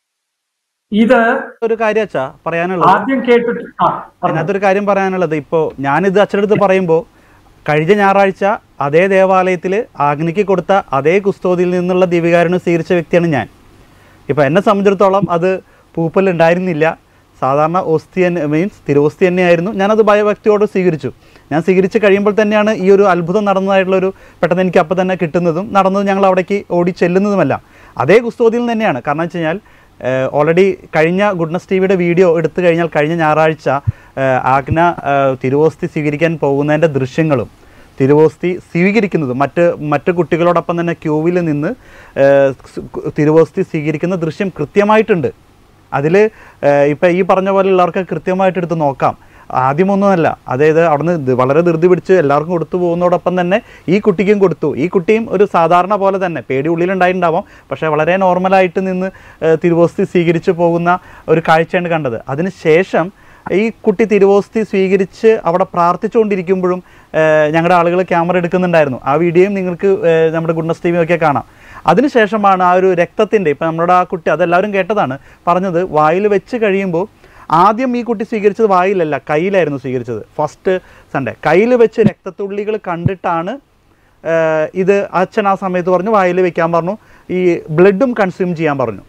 ഇത് ഒരു കാര്യം അച്ഛാ പറയാനുള്ളത് ആദ്യം കേട്ടിട്ട് ആ പറഞ്ഞോ. അതിനകത്തൊരു കാര്യം പറയാനുള്ളത് ഇപ്പോൾ ഞാനിത് അച്ഛനടുത്ത് പറയുമ്പോൾ കഴിഞ്ഞ ഞായറാഴ്ച അതേ ദേവാലയത്തിൽ ആഗ്നിക്ക് കൊടുത്ത അതേ കുസ്തോതിയിൽ നിന്നുള്ള ദിവ്യകാരുണ്യം സ്വീകരിച്ച വ്യക്തിയാണ് ഞാൻ ഇപ്പോൾ എന്നെ സംബന്ധിച്ചിടത്തോളം അത് പൂപ്പൽ ഉണ്ടായിരുന്നില്ല സാധാരണ ഓസ്തിയൻ മീൻസ് തിരുവോസ്തി തന്നെയായിരുന്നു ഞാനത് ഭയഭക്തിയോട് സ്വീകരിച്ചു ഞാൻ സ്വീകരിച്ച് കഴിയുമ്പോൾ തന്നെയാണ് ഈ ഒരു അത്ഭുതം നടന്നതായിട്ടുള്ളൊരു പെട്ടെന്ന് എനിക്ക് അപ്പോൾ തന്നെ കിട്ടുന്നതും നടന്നത് ഞങ്ങൾ അവിടേക്ക് ഓടി ചെല്ലുന്നതുമെല്ലാം അതേ കുസ്തോതിയിൽ തന്നെയാണ് കാരണം വെച്ച് കഴിഞ്ഞാൽ ഓൾറെഡി കഴിഞ്ഞ ഗുഡ്നസ് ടി വിയുടെ വീഡിയോ എടുത്തു കഴിഞ്ഞാൽ കഴിഞ്ഞ ഞായറാഴ്ച ഏഹ്, ആഗ്ന ഏഹ്, തിരുവോസ്തി സ്വീകരിക്കാൻ പോകുന്നതിൻ്റെ ദൃശ്യങ്ങളും തിരുവോസ്തി സ്വീകരിക്കുന്നതും മറ്റ് മറ്റ് കുട്ടികളോടൊപ്പം തന്നെ ക്യൂവിൽ നിന്ന് ഏഹ്, സ്- തിരുവോസ്തി സ്വീകരിക്കുന്ന ദൃശ്യം കൃത്യമായിട്ടുണ്ട് അതിൽ ഇപ്പം ഈ പറഞ്ഞ പോലെ ഉള്ളവർക്ക് കൃത്യമായിട്ട് എടുത്ത് നോക്കാം ആദ്യമൊന്നുമല്ല അതായത് അവിടുന്ന് ഇത് വളരെ ധൃതി പിടിച്ച് എല്ലാവർക്കും കൊടുത്തു പോകുന്നതോടൊപ്പം തന്നെ ഈ കുട്ടിക്കും കൊടുത്തു ഈ കുട്ടിയും ഒരു സാധാരണ പോലെ തന്നെ പേടി ഉള്ളിലുണ്ടായിട്ടുണ്ടാവാം പക്ഷേ വളരെ നോർമലായിട്ട് നിന്ന് ഏഹ്, തിരുവോസ്തി സ്വീകരിച്ച് പോകുന്ന ഒരു കാഴ്ചയാണ് കണ്ടത് അതിന് ശേഷം ഈ കുട്ടി തിരുവോസ്തി സ്വീകരിച്ച് അവിടെ പ്രാർത്ഥിച്ചുകൊണ്ടിരിക്കുമ്പോഴും ഏഹ്, ഞങ്ങളുടെ ആളുകൾ ക്യാമറ എടുക്കുന്നുണ്ടായിരുന്നു ആ വീഡിയോയും നിങ്ങൾക്ക് ഏഹ്, നമ്മുടെ ഗുഡ്നസ് ടി ഒക്കെ കാണാം അതിനുശേഷമാണ് ആ ഒരു രക്തത്തിൻ്റെ ഇപ്പം നമ്മുടെ ആ കുട്ടി അതെല്ലാവരും കേട്ടതാണ് പറഞ്ഞത് വായിൽ വെച്ച് കഴിയുമ്പോൾ ആദ്യം ഈ കുട്ടി സ്വീകരിച്ചത് വായിലല്ല കയ്യിലായിരുന്നു സ്വീകരിച്ചത് ഫസ്റ്റ് സൺഡേ കയ്യിൽ വെച്ച് രക്തത്തുള്ളികൾ കണ്ടിട്ടാണ് ഏഹ്, ഇത് അച്ഛൻ ആ സമയത്ത് പറഞ്ഞു വായിൽ വെക്കാൻ പറഞ്ഞു ഈ ബ്ലഡും കൺസ്യൂം ചെയ്യാൻ പറഞ്ഞു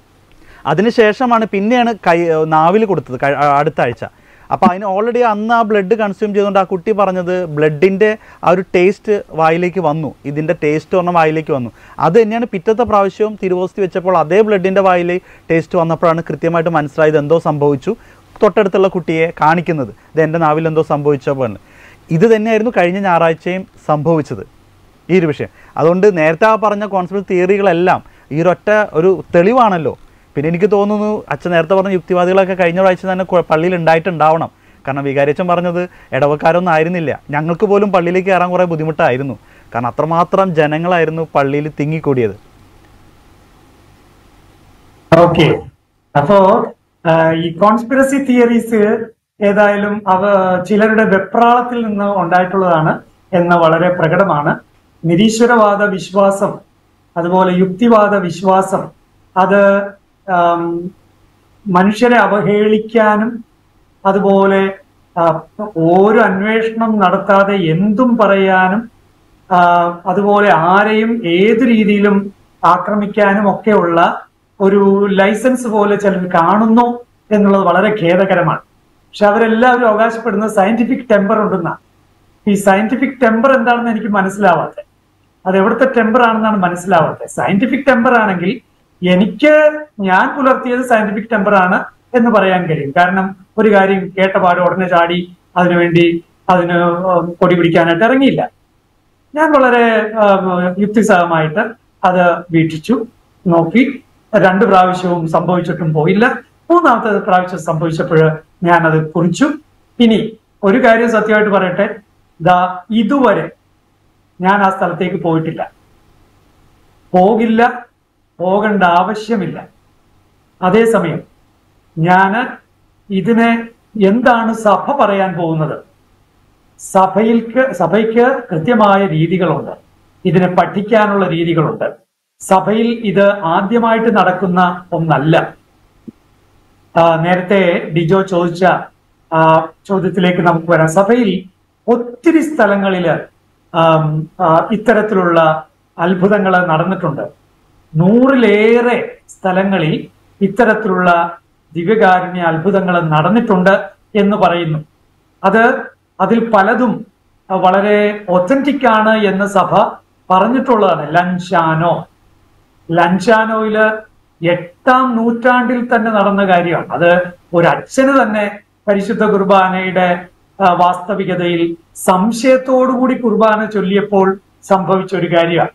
അതിനുശേഷമാണ് പിന്നെയാണ് കൈ നാവിൽ കൊടുത്തത് കഴി- ആ- അടുത്ത ആഴ്ച അപ്പോൾ അതിന് ഓൾറെഡി അന്ന് ആ ബ്ലഡ് കൺസ്യൂം ചെയ്തുകൊണ്ട് ആ കുട്ടി പറഞ്ഞത് ബ്ലഡിൻ്റെ ആ ഒരു ടേസ്റ്റ് വായിലേക്ക് വന്നു ഇതിൻ്റെ ടേസ്റ്റ് പറഞ്ഞ വായിലേക്ക് വന്നു അത് തന്നെയാണ് പിറ്റത്തെ പ്രാവശ്യവും തിരുവോസ്തി വെച്ചപ്പോൾ അതേ ബ്ലഡിൻ്റെ വായിൽ ടേസ്റ്റ് വന്നപ്പോഴാണ് കൃത്യമായിട്ട് മനസ്സിലായത് എന്തോ സംഭവിച്ചു തൊട്ടടുത്തുള്ള കുട്ടിയെ കാണിക്കുന്നത് ഇത് എൻ്റെ നാവിൽ എന്തോ സംഭവിച്ചപ്പോൾ ഇത് തന്നെയായിരുന്നു കഴിഞ്ഞ ഞായറാഴ്ചയും സംഭവിച്ചത് ഈ ഒരു വിഷയം അതുകൊണ്ട് നേരത്തെ ആ പറഞ്ഞ കോൺസെപ്റ്റ് തിയറികളെല്ലാം ഈ ഒരൊറ്റ ഒരു തെളിവാണല്ലോ പിന്നെ എനിക്ക് തോന്നുന്നു അച്ഛൻ നേരത്തെ പറഞ്ഞ യുക്തിവാദികളൊക്കെ കഴിഞ്ഞ പ്രാഴ്ച തന്നെ കു- പള്ളിയിൽ ഉണ്ടായിട്ടുണ്ടാവണം കാരണം വികാരിയച്ഛൻ പറഞ്ഞത് ഇടവക്കാരൊന്നും ആയിരുന്നില്ല ഞങ്ങൾക്ക് പോലും പള്ളിയിലേക്ക് കയറാൻ കുറേ ബുദ്ധിമുട്ടായിരുന്നു കാരണം അത്രമാത്രം ജനങ്ങളായിരുന്നു പള്ളിയിൽ തിങ്ങിക്കൂടിയത് ഓക്കെ അപ്പോ ആ, ഈ കോൺസ്പിറസി തിയറീസ് ഏതായാലും അവ ചിലരുടെ വെപ്രാളത്തിൽ നിന്ന് ഉണ്ടായിട്ടുള്ളതാണ് എന്ന് വളരെ പ്രകടമാണ് നിരീശ്വരവാദ വിശ്വാസം അതുപോലെ യുക്തിവാദ വിശ്വാസം അത് ആം, മനുഷ്യരെ അവഹേളിക്കാനും അതുപോലെ ആ, ഒരു അന്വേഷണം നടത്താതെ എന്തും പറയാനും ആ, അതുപോലെ ആരെയും ഏത് രീതിയിലും ആക്രമിക്കാനും ഒക്കെയുള്ള ഒരു ലൈസൻസ് പോലെ ചിലർ കാണുന്നു എന്നുള്ളത് വളരെ ഖേദകരമാണ് പക്ഷെ അവരെല്ലാവരും അവകാശപ്പെടുന്നത് സയന്റിഫിക് ടെമ്പർ ഉണ്ടെന്നാണ് ഈ സയന്റിഫിക് ടെമ്പർ എന്താണെന്ന് എനിക്ക് മനസ്സിലാവാത്തത് അത് എവിടുത്തെ ടെമ്പർ ആണെന്നാണ് മനസ്സിലാവാത്തത് സയന്റിഫിക് ടെമ്പർ ആണെങ്കിൽ എനിക്ക് ഞാൻ പുലർത്തിയത് സയന്റിഫിക് ടെമ്പർ ആണ് എന്ന് പറയാൻ കഴിയും കാരണം ഒരു കാര്യം കേട്ട പാട് ഉടനെ ചാടി അതിനുവേണ്ടി അതിന് ഉം, കൊടി പിടിക്കാനായിട്ട് ഇറങ്ങിയില്ല ഞാൻ വളരെ ഉം, യുക്തിസഹമായിട്ട് അത് വീക്ഷിച്ചു നോക്കി രണ്ട് പ്രാവശ്യവും സംഭവിച്ചിട്ടും പോയില്ല മൂന്നാമത്തെ പ്രാവശ്യം സംഭവിച്ചപ്പോൾ ഞാൻ അത് കുറിച്ചു ഇനി ഒരു കാര്യം സത്യമായിട്ട് പറയട്ടെ ദാ ഇതുവരെ ഞാൻ ആ സ്ഥലത്തേക്ക് പോയിട്ടില്ല പോകില്ല പോകേണ്ട ആവശ്യമില്ല അതേസമയം ഞാന് ഇതിനെ എന്താണ് സഭ പറയാൻ പോകുന്നത് സഭയിൽക്ക് സഭയ്ക്ക് കൃത്യമായ രീതികളുണ്ട് ഇതിനെ പഠിക്കാനുള്ള രീതികളുണ്ട് സഭയിൽ ഇത് ആദ്യമായിട്ട് നടക്കുന്ന ഒന്നല്ല ആ, നേരത്തെ ഡിജോ ചോദിച്ച ആ, ചോദ്യത്തിലേക്ക് നമുക്ക് വരാം സഭയിൽ ഒത്തിരി സ്ഥലങ്ങളിൽ ഇത്തരത്തിലുള്ള അത്ഭുതങ്ങൾ നടന്നിട്ടുണ്ട് നൂറിലേറെ സ്ഥലങ്ങളിൽ ഇത്തരത്തിലുള്ള ദിവ്യകാരുണ്യ അത്ഭുതങ്ങൾ നടന്നിട്ടുണ്ട് എന്ന് പറയുന്നു അത് അതിൽ പലതും ആ, വളരെ ഒത്തന്റിക് ആണ് എന്ന് സഭ പറഞ്ഞിട്ടുള്ളതാണ് ലൻഷാനോ ലൻഷാനോയില് എട്ടാം നൂറ്റാണ്ടിൽ തന്നെ നടന്ന കാര്യമാണ് അത് ഒരു അച്ഛന് തന്നെ പരിശുദ്ധ കുർബാനയുടെ ആ, വാസ്തവികതയിൽ സംശയത്തോടുകൂടി കുർബാന ചൊല്ലിയപ്പോൾ സംഭവിച്ച ഒരു കാര്യമാണ്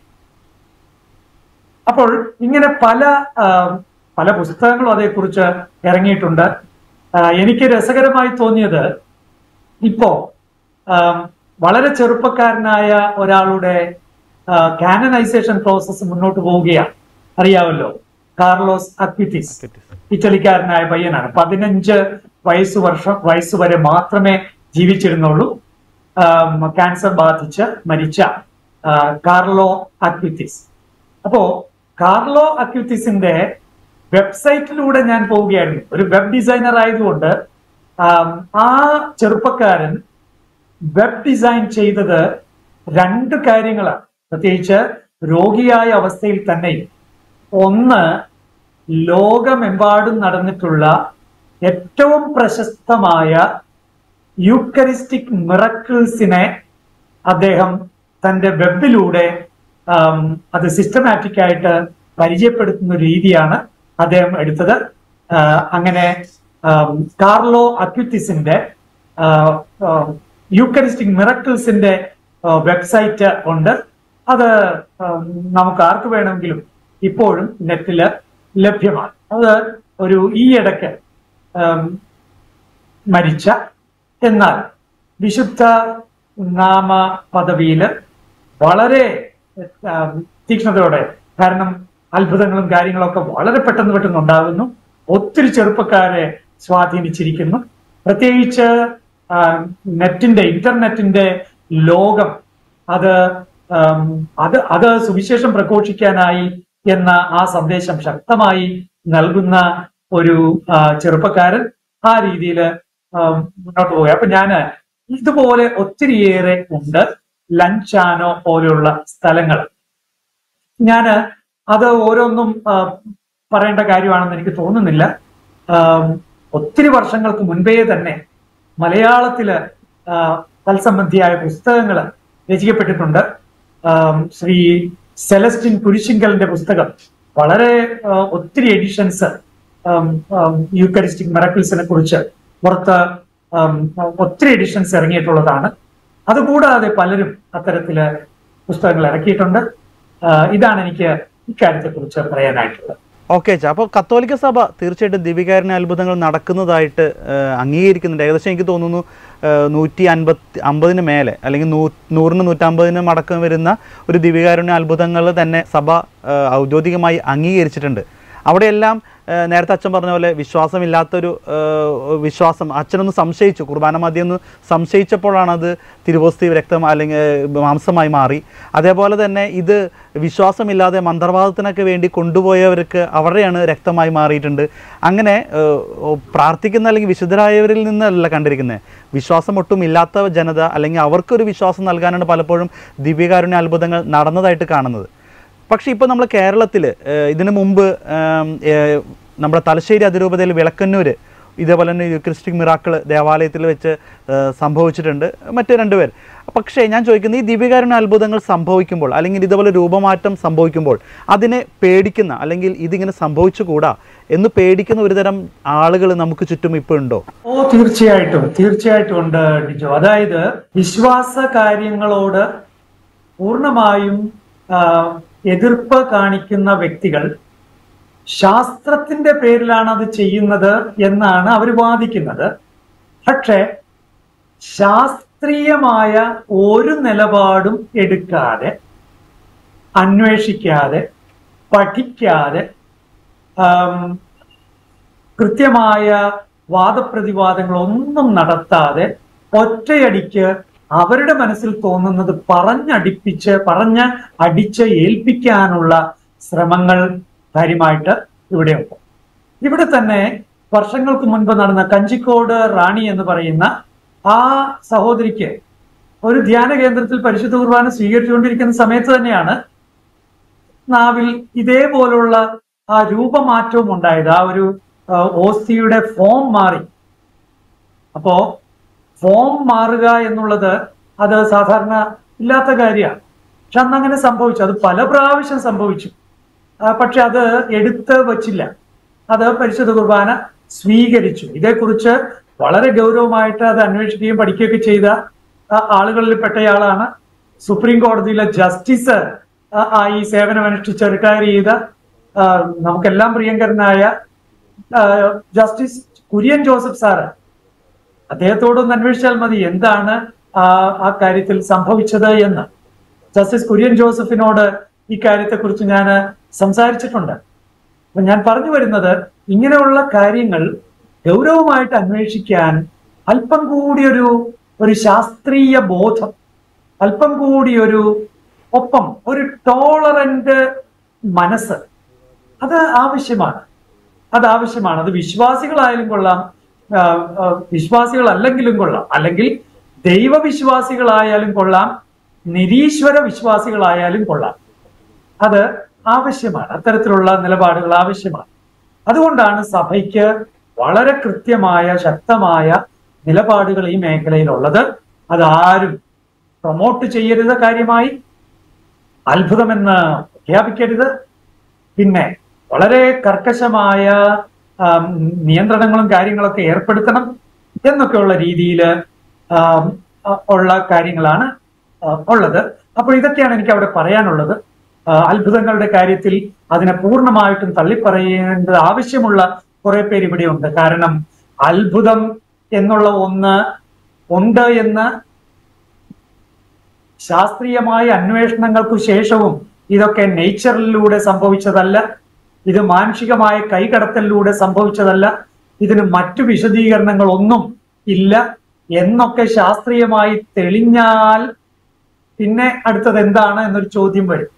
അപ്പോൾ ഇങ്ങനെ പല ആ, പല പുസ്തകങ്ങളും അതേക്കുറിച്ച് ഇറങ്ങിയിട്ടുണ്ട് ആ, എനിക്ക് രസകരമായി തോന്നിയത് ഇപ്പോ ആ, വളരെ ചെറുപ്പക്കാരനായ ഒരാളുടെ കാനനൈസേഷൻ പ്രോസസ്സ് മുന്നോട്ട് പോവുകയാണ് അറിയാമല്ലോ കാർലോസ് അക്വിറ്റിസ് ഇറ്റലിക്കാരനായ പയ്യനാണ് പതിനഞ്ച് വയസ്സ് വർഷം വയസ്സ് വരെ മാത്രമേ ജീവിച്ചിരുന്നുള്ളൂ ആം, ക്യാൻസർ ബാധിച്ച് മരിച്ച ആ, കാർലോ അക്വിറ്റിസ് അപ്പോ കാർലോ അക്വിറ്റിസിന്റെ വെബ്സൈറ്റിലൂടെ ഞാൻ പോവുകയായിരുന്നു ഒരു വെബ് ഡിസൈനർ ആയതുകൊണ്ട് ആം, ആ ചെറുപ്പക്കാരൻ വെബ് ഡിസൈൻ ചെയ്തത് രണ്ട് കാര്യങ്ങളാണ് പ്രത്യേകിച്ച് രോഗിയായ അവസ്ഥയിൽ തന്നെയും ഒന്ന് ലോകമെമ്പാടും നടന്നിട്ടുള്ള ഏറ്റവും പ്രശസ്തമായ യൂക്കറിസ്റ്റിക് മിറക്കിൾസിനെ അദ്ദേഹം തന്റെ വെബിലൂടെ ആം, അത് സിസ്റ്റമാറ്റിക് ആയിട്ട് പരിചയപ്പെടുത്തുന്ന ഒരു രീതിയാണ് അദ്ദേഹം എടുത്തത് ആ, അങ്ങനെ ആം, കാർലോ അക്യുറ്റിസിന്റെ യൂക്കറിസ്റ്റിക് മിറക്കിൾസിന്റെ വെബ്സൈറ്റ് ഉണ്ട് അത് ആം, നമുക്ക് ആർക്ക് വേണമെങ്കിലും ഇപ്പോഴും നെറ്റില് ലഭ്യമാണ് അത് ഒരു ഈയിടയ്ക്ക് ആം, മരിച്ച എന്നാൽ വിശുദ്ധ നാമ പദവിയിൽ വളരെ ആ, തീക്ഷ്ണതയോടെ കാരണം അത്ഭുതങ്ങളും കാര്യങ്ങളൊക്കെ വളരെ പെട്ടെന്ന് പെട്ടെന്ന് ഉണ്ടാകുന്നു ഒത്തിരി ചെറുപ്പക്കാരെ സ്വാധീനിച്ചിരിക്കുന്നു പ്രത്യേകിച്ച് ആ, നെറ്റിന്റെ ഇന്റർനെറ്റിന്റെ ലോകം അത് ആം, അത് അത് സുവിശേഷം പ്രഘോഷിക്കാനായി എന്ന ആ സന്ദേശം ശക്തമായി നൽകുന്ന ഒരു ആ, ചെറുപ്പക്കാരൻ ആ രീതിയിൽ മുന്നോട്ട് പോവുക അപ്പൊ ഞാന് ഇതുപോലെ ഒത്തിരിയേറെ ഉണ്ട് ലഞ്ചാനോ പോലെയുള്ള സ്ഥലങ്ങൾ ഞാന് അത് ഓരോന്നും ആ, പറയേണ്ട കാര്യമാണെന്ന് എനിക്ക് തോന്നുന്നില്ല ആം, ഒത്തിരി വർഷങ്ങൾക്ക് മുൻപേ തന്നെ മലയാളത്തില് ആ, തത്സംബന്ധിയായ പുസ്തകങ്ങൾ രചിക്കപ്പെട്ടിട്ടുണ്ട് ആം, ശ്രീ സെലസ്റ്റിൻ കുരിശിങ്കലിന്റെ പുസ്തകം വളരെ ആ, ഒത്തിരി എഡിഷൻസ് യൂക്കറിസ്റ്റിക് മെറക്കിൾസിനെ കുറിച്ച് പുറത്ത് ആം, ഒത്തിരി എഡിഷൻസ് ഇറങ്ങിയിട്ടുള്ളതാണ് അതുകൂടാതെ പലരും അത്തരത്തില് പുസ്തകങ്ങൾ ഇറക്കിയിട്ടുണ്ട് ആ, ഇതാണ് എനിക്ക് ഇക്കാര്യത്തെ കുറിച്ച് പറയാനായിട്ടുള്ളത് ഓക്കെ ചാ അപ്പോൾ കത്തോലിക്ക സഭ തീർച്ചയായിട്ടും ദിവികാരന അത്ഭുതങ്ങൾ നടക്കുന്നതായിട്ട് ആ, അംഗീകരിക്കുന്നുണ്ട് ഏകദേശം എനിക്ക് തോന്നുന്നു ആ, നൂറ്റി അൻപത്തി അമ്പതിന് മേലെ അല്ലെങ്കിൽ നൂ നൂറിന് നൂറ്റമ്പതിന് മടക്കം വരുന്ന ഒരു ദിവികാരുണ്യ അത്ഭുതങ്ങൾ തന്നെ സഭ ആ, ഔദ്യോഗികമായി അംഗീകരിച്ചിട്ടുണ്ട് അവിടെയെല്ലാം ആ, നേരത്തെ അച്ഛൻ പറഞ്ഞ പോലെ വിശ്വാസമില്ലാത്തൊരു ആ, വിശ്വാസം അച്ഛനൊന്ന് സംശയിച്ചു കുർബാന മദ്യം ഒന്ന് സംശയിച്ചപ്പോഴാണ് അത് തിരുവോസ്തി രക്തം അല്ലെങ്കിൽ ആ, മാംസമായി മാറി അതേപോലെ തന്നെ ഇത് വിശ്വാസമില്ലാതെ മന്ത്രവാദത്തിനൊക്കെ വേണ്ടി കൊണ്ടുപോയവർക്ക് അവിടെയാണ് രക്തമായി മാറിയിട്ടുണ്ട് അങ്ങനെ ഏഹ്, പ്രാർത്ഥിക്കുന്ന അല്ലെങ്കിൽ വിശുദ്ധരായവരിൽ നിന്നല്ല കണ്ടിരിക്കുന്നത് വിശ്വാസം ഒട്ടും ഇല്ലാത്ത ജനത അല്ലെങ്കിൽ അവർക്കൊരു വിശ്വാസം നൽകാനാണ് പലപ്പോഴും ദിവ്യകാരുണ്യ അത്ഭുതങ്ങൾ നടന്നതായിട്ട് കാണുന്നത് പക്ഷേ ഇപ്പോൾ നമ്മൾ കേരളത്തിൽ ഇതിനു മുമ്പ് ഏം, ഏഹ്, നമ്മുടെ തലശ്ശേരി അതിരൂപതയിൽ വിളക്കന്നൂർ ഇതേപോലെ തന്നെ യുക്രിസ്റ്റിക് മിറാക്കിൾ ദേവാലയത്തിൽ വെച്ച് ഏഹ്, സംഭവിച്ചിട്ടുണ്ട് മറ്റു രണ്ടുപേർ പക്ഷേ ഞാൻ ചോദിക്കുന്നത് ഈ ദിവ്യകാരുണ്യ അത്ഭുതങ്ങൾ സംഭവിക്കുമ്പോൾ അല്ലെങ്കിൽ ഇതുപോലെ രൂപമാറ്റം സംഭവിക്കുമ്പോൾ അതിനെ പേടിക്കുന്ന അല്ലെങ്കിൽ ഇതിങ്ങനെ സംഭവിച്ചുകൂടാ എന്ന് പേടിക്കുന്ന ഒരുതരം ആളുകൾ നമുക്ക് ചുറ്റും ഇപ്പോൾ ഉണ്ടോ ഓ തീർച്ചയായിട്ടും തീർച്ചയായിട്ടും ഉണ്ട് ഡിജോ അതായത് വിശ്വാസ കാര്യങ്ങളോട് പൂർണ്ണമായും ആ, എതിർപ്പ് കാണിക്കുന്ന വ്യക്തികൾ ശാസ്ത്രത്തിന്റെ പേരിലാണ് അത് ചെയ്യുന്നത് എന്നാണ് അവർ വാദിക്കുന്നത് പക്ഷേ ശാസ്ത്രീയമായ ഒരു നിലപാടും എടുക്കാതെ അന്വേഷിക്കാതെ പഠിക്കാതെ ആം, കൃത്യമായ വാദപ്രതിവാദങ്ങളൊന്നും നടത്താതെ ഒറ്റയടിക്ക് അവരുടെ മനസ്സിൽ തോന്നുന്നത് പറഞ്ഞടിപ്പിച്ച് പറഞ്ഞ് അടിച്ച് ഏൽപ്പിക്കാനുള്ള ശ്രമങ്ങൾ കാര്യമായിട്ട് ഇവിടെയുണ്ട് ഇവിടെ തന്നെ വർഷങ്ങൾക്ക് മുൻപ് നടന്ന കഞ്ചിക്കോട് റാണി എന്ന് പറയുന്ന ആ സഹോദരിക്ക് ഒരു ധ്യാന കേന്ദ്രത്തിൽ പരിശുദ്ധ കുർബാന സ്വീകരിച്ചുകൊണ്ടിരിക്കുന്ന സമയത്ത് തന്നെയാണ് നാവിൽ ഇതേപോലുള്ള ആ രൂപമാറ്റവും ഉണ്ടായത് ആ ഒരു ആ, ഓസ്തിയുടെ ഫോം മാറി അപ്പോ ഫോം മാറുക എന്നുള്ളത് അത് സാധാരണ ഇല്ലാത്ത കാര്യമാണ് പക്ഷെ അന്ന് അങ്ങനെ സംഭവിച്ചു അത് പല പ്രാവശ്യം സംഭവിച്ചു ആ, പക്ഷെ അത് എടുത്ത് വച്ചില്ല അത് പരിശുദ്ധ കുർബാന സ്വീകരിച്ചു ഇതേക്കുറിച്ച് വളരെ ഗൗരവമായിട്ട് അത് അന്വേഷിക്കുകയും പഠിക്കുകയൊക്കെ ചെയ്ത ആ, ആളുകളിൽ പെട്ടയാളാണ് സുപ്രീം കോടതിയിലെ ജസ്റ്റിസ് ആ, ആയി സേവനമനുഷ്ഠിച്ച് റിട്ടയർ ചെയ്ത ആ, നമുക്കെല്ലാം പ്രിയങ്കരനായ ആ, ജസ്റ്റിസ് കുര്യൻ ജോസഫ് സാറ് അദ്ദേഹത്തോടൊന്ന് അന്വേഷിച്ചാൽ മതി എന്താണ് ആ ആ കാര്യത്തിൽ സംഭവിച്ചത് എന്ന് ജസ്റ്റിസ് കുര്യൻ ജോസഫിനോട് ഇക്കാര്യത്തെക്കുറിച്ച് ഞാൻ സംസാരിച്ചിട്ടുണ്ട് അപ്പൊ ഞാൻ പറഞ്ഞു വരുന്നത് ഇങ്ങനെയുള്ള കാര്യങ്ങൾ ഗൗരവമായിട്ട് അന്വേഷിക്കാൻ അല്പം കൂടി ഒരു ഒരു ശാസ്ത്രീയ ബോധം അല്പം കൂടി ഒരു ഒപ്പം ഒരു ടോളറന്റ് മനസ്സ് അത് ആവശ്യമാണ് അത് ആവശ്യമാണ് അത് വിശ്വാസികളായാലും കൊള്ളാം ആ, ആ, വിശ്വാസികളല്ലെങ്കിലും കൊള്ളാം അല്ലെങ്കിൽ ദൈവവിശ്വാസികളായാലും കൊള്ളാം നിരീശ്വര വിശ്വാസികളായാലും കൊള്ളാം അത് ആവശ്യമാണ് അത്തരത്തിലുള്ള നിലപാടുകൾ ആവശ്യമാണ് അതുകൊണ്ടാണ് സഭയ്ക്ക് വളരെ കൃത്യമായ ശക്തമായ നിലപാടുകൾ ഈ മേഖലയിലുള്ളത് അതാരും പ്രൊമോട്ട് ചെയ്യരുത് കാര്യമായി അത്ഭുതമെന്ന് പ്രഖ്യാപിക്കരുത് പിന്നെ വളരെ കർക്കശമായ ആം, നിയന്ത്രണങ്ങളും കാര്യങ്ങളൊക്കെ ഏർപ്പെടുത്തണം എന്നൊക്കെയുള്ള രീതിയിൽ ഉള്ള കാര്യങ്ങളാണ് ആ, ഉള്ളത് അപ്പോൾ ഇതൊക്കെയാണ് എനിക്ക് അവിടെ പറയാനുള്ളത് ആ, അത്ഭുതങ്ങളുടെ കാര്യത്തിൽ അതിനെ പൂർണ്ണമായിട്ടും തള്ളിപ്പറയേണ്ടത് ആവശ്യമുള്ള കുറെ പേര് ഇവിടെയുണ്ട് കാരണം അത്ഭുതം എന്നുള്ള ഒന്ന് ഉണ്ട് എന്ന് ശാസ്ത്രീയമായ അന്വേഷണങ്ങൾക്കു ശേഷവും ഇതൊക്കെ നേച്ചറിലൂടെ സംഭവിച്ചതല്ല ഇത് മാനുഷികമായ കൈകടത്തലിലൂടെ സംഭവിച്ചതല്ല ഇതിന് മറ്റു വിശദീകരണങ്ങളൊന്നും ഇല്ല എന്നൊക്കെ ശാസ്ത്രീയമായി തെളിഞ്ഞാൽ പിന്നെ അടുത്തത് എന്താണ് എന്നൊരു ചോദ്യം വരും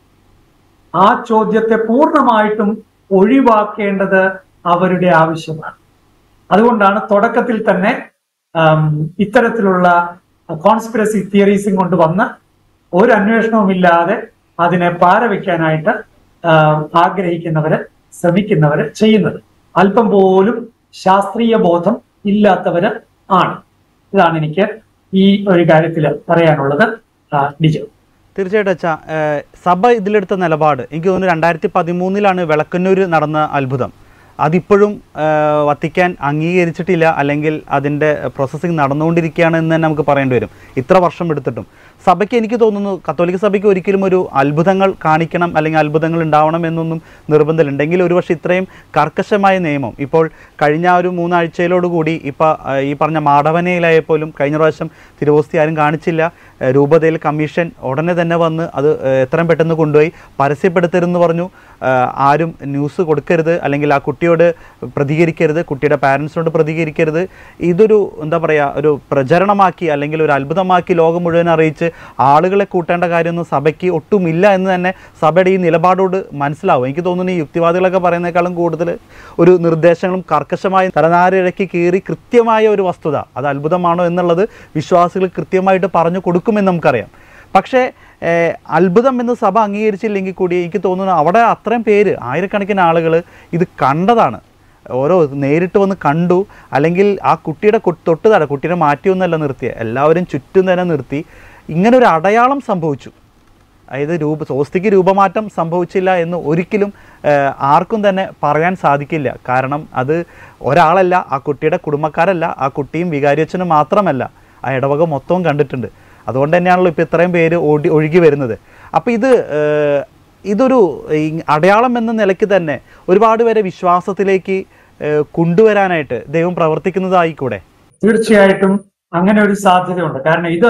ആ ചോദ്യത്തെ പൂർണ്ണമായിട്ടും ഒഴിവാക്കേണ്ടത് അവരുടെ ആവശ്യമാണ് അതുകൊണ്ടാണ് തുടക്കത്തിൽ തന്നെ ആം, ഇത്തരത്തിലുള്ള കോൺസ്പിറസി തിയറീസും കൊണ്ട് വന്ന് ഒരു അന്വേഷണവുമില്ലാതെ അതിനെ പാരവെക്കാനായിട്ട് ആം, ആഗ്രഹിക്കുന്നവര് ശ്രമിക്കുന്നവര് ചെയ്യുന്നത് അല്പം പോലും ശാസ്ത്രീയ ബോധം ഇല്ലാത്തവര് ആണ് ഇതാണ് എനിക്ക് ഈ ഒരു കാര്യത്തിൽ പറയാനുള്ളത് ആ, ഡിജോ തീർച്ചയായിട്ടും അച്ഛാ ഏഹ് സഭ ഇതിലെടുത്ത നിലപാട് എനിക്ക് തോന്നുന്നു രണ്ടായിരത്തി പതിമൂന്നിലാണ് വിളക്കന്നൂർ നടന്ന അത്ഭുതം അതിപ്പോഴും ഏഹ് വത്തിക്കാൻ അംഗീകരിച്ചിട്ടില്ല അല്ലെങ്കിൽ അതിൻ്റെ പ്രോസസ്സിങ് നടന്നുകൊണ്ടിരിക്കുകയാണ് എന്ന് തന്നെ നമുക്ക് പറയേണ്ടി വരും ഇത്ര വർഷം എടുത്തിട്ടും സഭയ്ക്ക് എനിക്ക് തോന്നുന്നു കത്തോലിക്ക സഭയ്ക്ക് ഒരിക്കലും ഒരു അത്ഭുതങ്ങൾ കാണിക്കണം അല്ലെങ്കിൽ അത്ഭുതങ്ങൾ ഉണ്ടാവണം എന്നൊന്നും നിർബന്ധമില്ല ഉണ്ടെങ്കിൽ ഒരുപക്ഷെ ഇത്രയും കർക്കശമായ നിയമം ഇപ്പോൾ കഴിഞ്ഞ ഒരു മൂന്നാഴ്ചയിലോടുകൂടി ഇപ്പോൾ ഈ പറഞ്ഞ മാടവനയിലായ പോലും കഴിഞ്ഞ പ്രാവശ്യം തിരുവോസ്തി ആരും കാണിച്ചില്ല ഏഹ് രൂപതയിൽ കമ്മീഷൻ ഉടനെ തന്നെ വന്ന് അത് ഏഹ് എത്രയും പെട്ടെന്ന് കൊണ്ടുപോയി പരസ്യപ്പെടുത്തരുതെന്ന് പറഞ്ഞു ഏഹ് ആരും ന്യൂസ് കൊടുക്കരുത് അല്ലെങ്കിൽ ആ കുട്ടിയോട് പ്രതികരിക്കരുത് കുട്ടിയുടെ പാരൻസിനോട് പ്രതികരിക്കരുത് ഇതൊരു എന്താ പറയുക ഒരു പ്രചരണമാക്കി അല്ലെങ്കിൽ ഒരു അത്ഭുതമാക്കി ലോകം മുഴുവൻ അറിയിച്ച് ആളുകളെ കൂട്ടേണ്ട കാര്യമൊന്നും സഭയ്ക്ക് ഒട്ടുമില്ല എന്ന് തന്നെ സഭയുടെ ഈ നിലപാടോട് മനസ്സിലാവും എനിക്ക് തോന്നുന്നു ഈ യുക്തിവാദികളൊക്കെ പറയുന്നേക്കാളും കൂടുതൽ ഒരു നിർദ്ദേശങ്ങളും കർക്കശമായ തലനാരിഴക്കി കീറി കൃത്യമായ ഒരു വസ്തുത അത് അത്ഭുതമാണോ എന്നുള്ളത് വിശ്വാസികൾ കൃത്യമായിട്ട് പറഞ്ഞു കൊടുക്കുമെന്ന് നമുക്കറിയാം പക്ഷേ ഏഹ്, അത്ഭുതം എന്ന് സഭ അംഗീകരിച്ചില്ലെങ്കിൽ കൂടി എനിക്ക് തോന്നുന്നു അവിടെ അത്രയും പേര് ആയിരക്കണക്കിന് ആളുകൾ ഇത് കണ്ടതാണ് ഓരോ നേരിട്ട് വന്ന് കണ്ടു അല്ലെങ്കിൽ ആ കുട്ടിയുടെ കൊ- തൊട്ട് തട കുട്ടീനെ മാറ്റിയൊന്നുമല്ല നിർത്തിയ എല്ലാവരും ചുറ്റും തന്നെ നിർത്തി ഇങ്ങനെ ഒരു അടയാളം സംഭവിച്ചു അതായത് രൂപ സ്വസ്തിക്ക് രൂപമാറ്റം സംഭവിച്ചില്ല എന്ന് ഒരിക്കലും ഏഹ്, ആർക്കും തന്നെ പറയാൻ സാധിക്കില്ല കാരണം അത് ഒരാളല്ല ആ കുട്ടിയുടെ കുടുംബക്കാരല്ല ആ കുട്ടിയും വികാരിയച്ഛനും മാത്രമല്ല ആ ഇടവക മൊത്തവും കണ്ടിട്ടുണ്ട് അതുകൊണ്ട് തന്നെയാണല്ലോ ഇപ്പോൾ ഇത്രയും പേര് ഓടി ഒഴുകി വരുന്നത് അപ്പോൾ ഇത് ഏഹ്, ഇതൊരു ഈ അടയാളം എന്ന നിലയ്ക്ക് തന്നെ ഒരുപാട് പേരെ വിശ്വാസത്തിലേക്ക് ഏഹ്, കൊണ്ടുവരാനായിട്ട് ദൈവം പ്രവർത്തിക്കുന്നതായിക്കൂടെ തീർച്ചയായിട്ടും അങ്ങനെ ഒരു സാധ്യതയുണ്ട് കാരണം ഇത്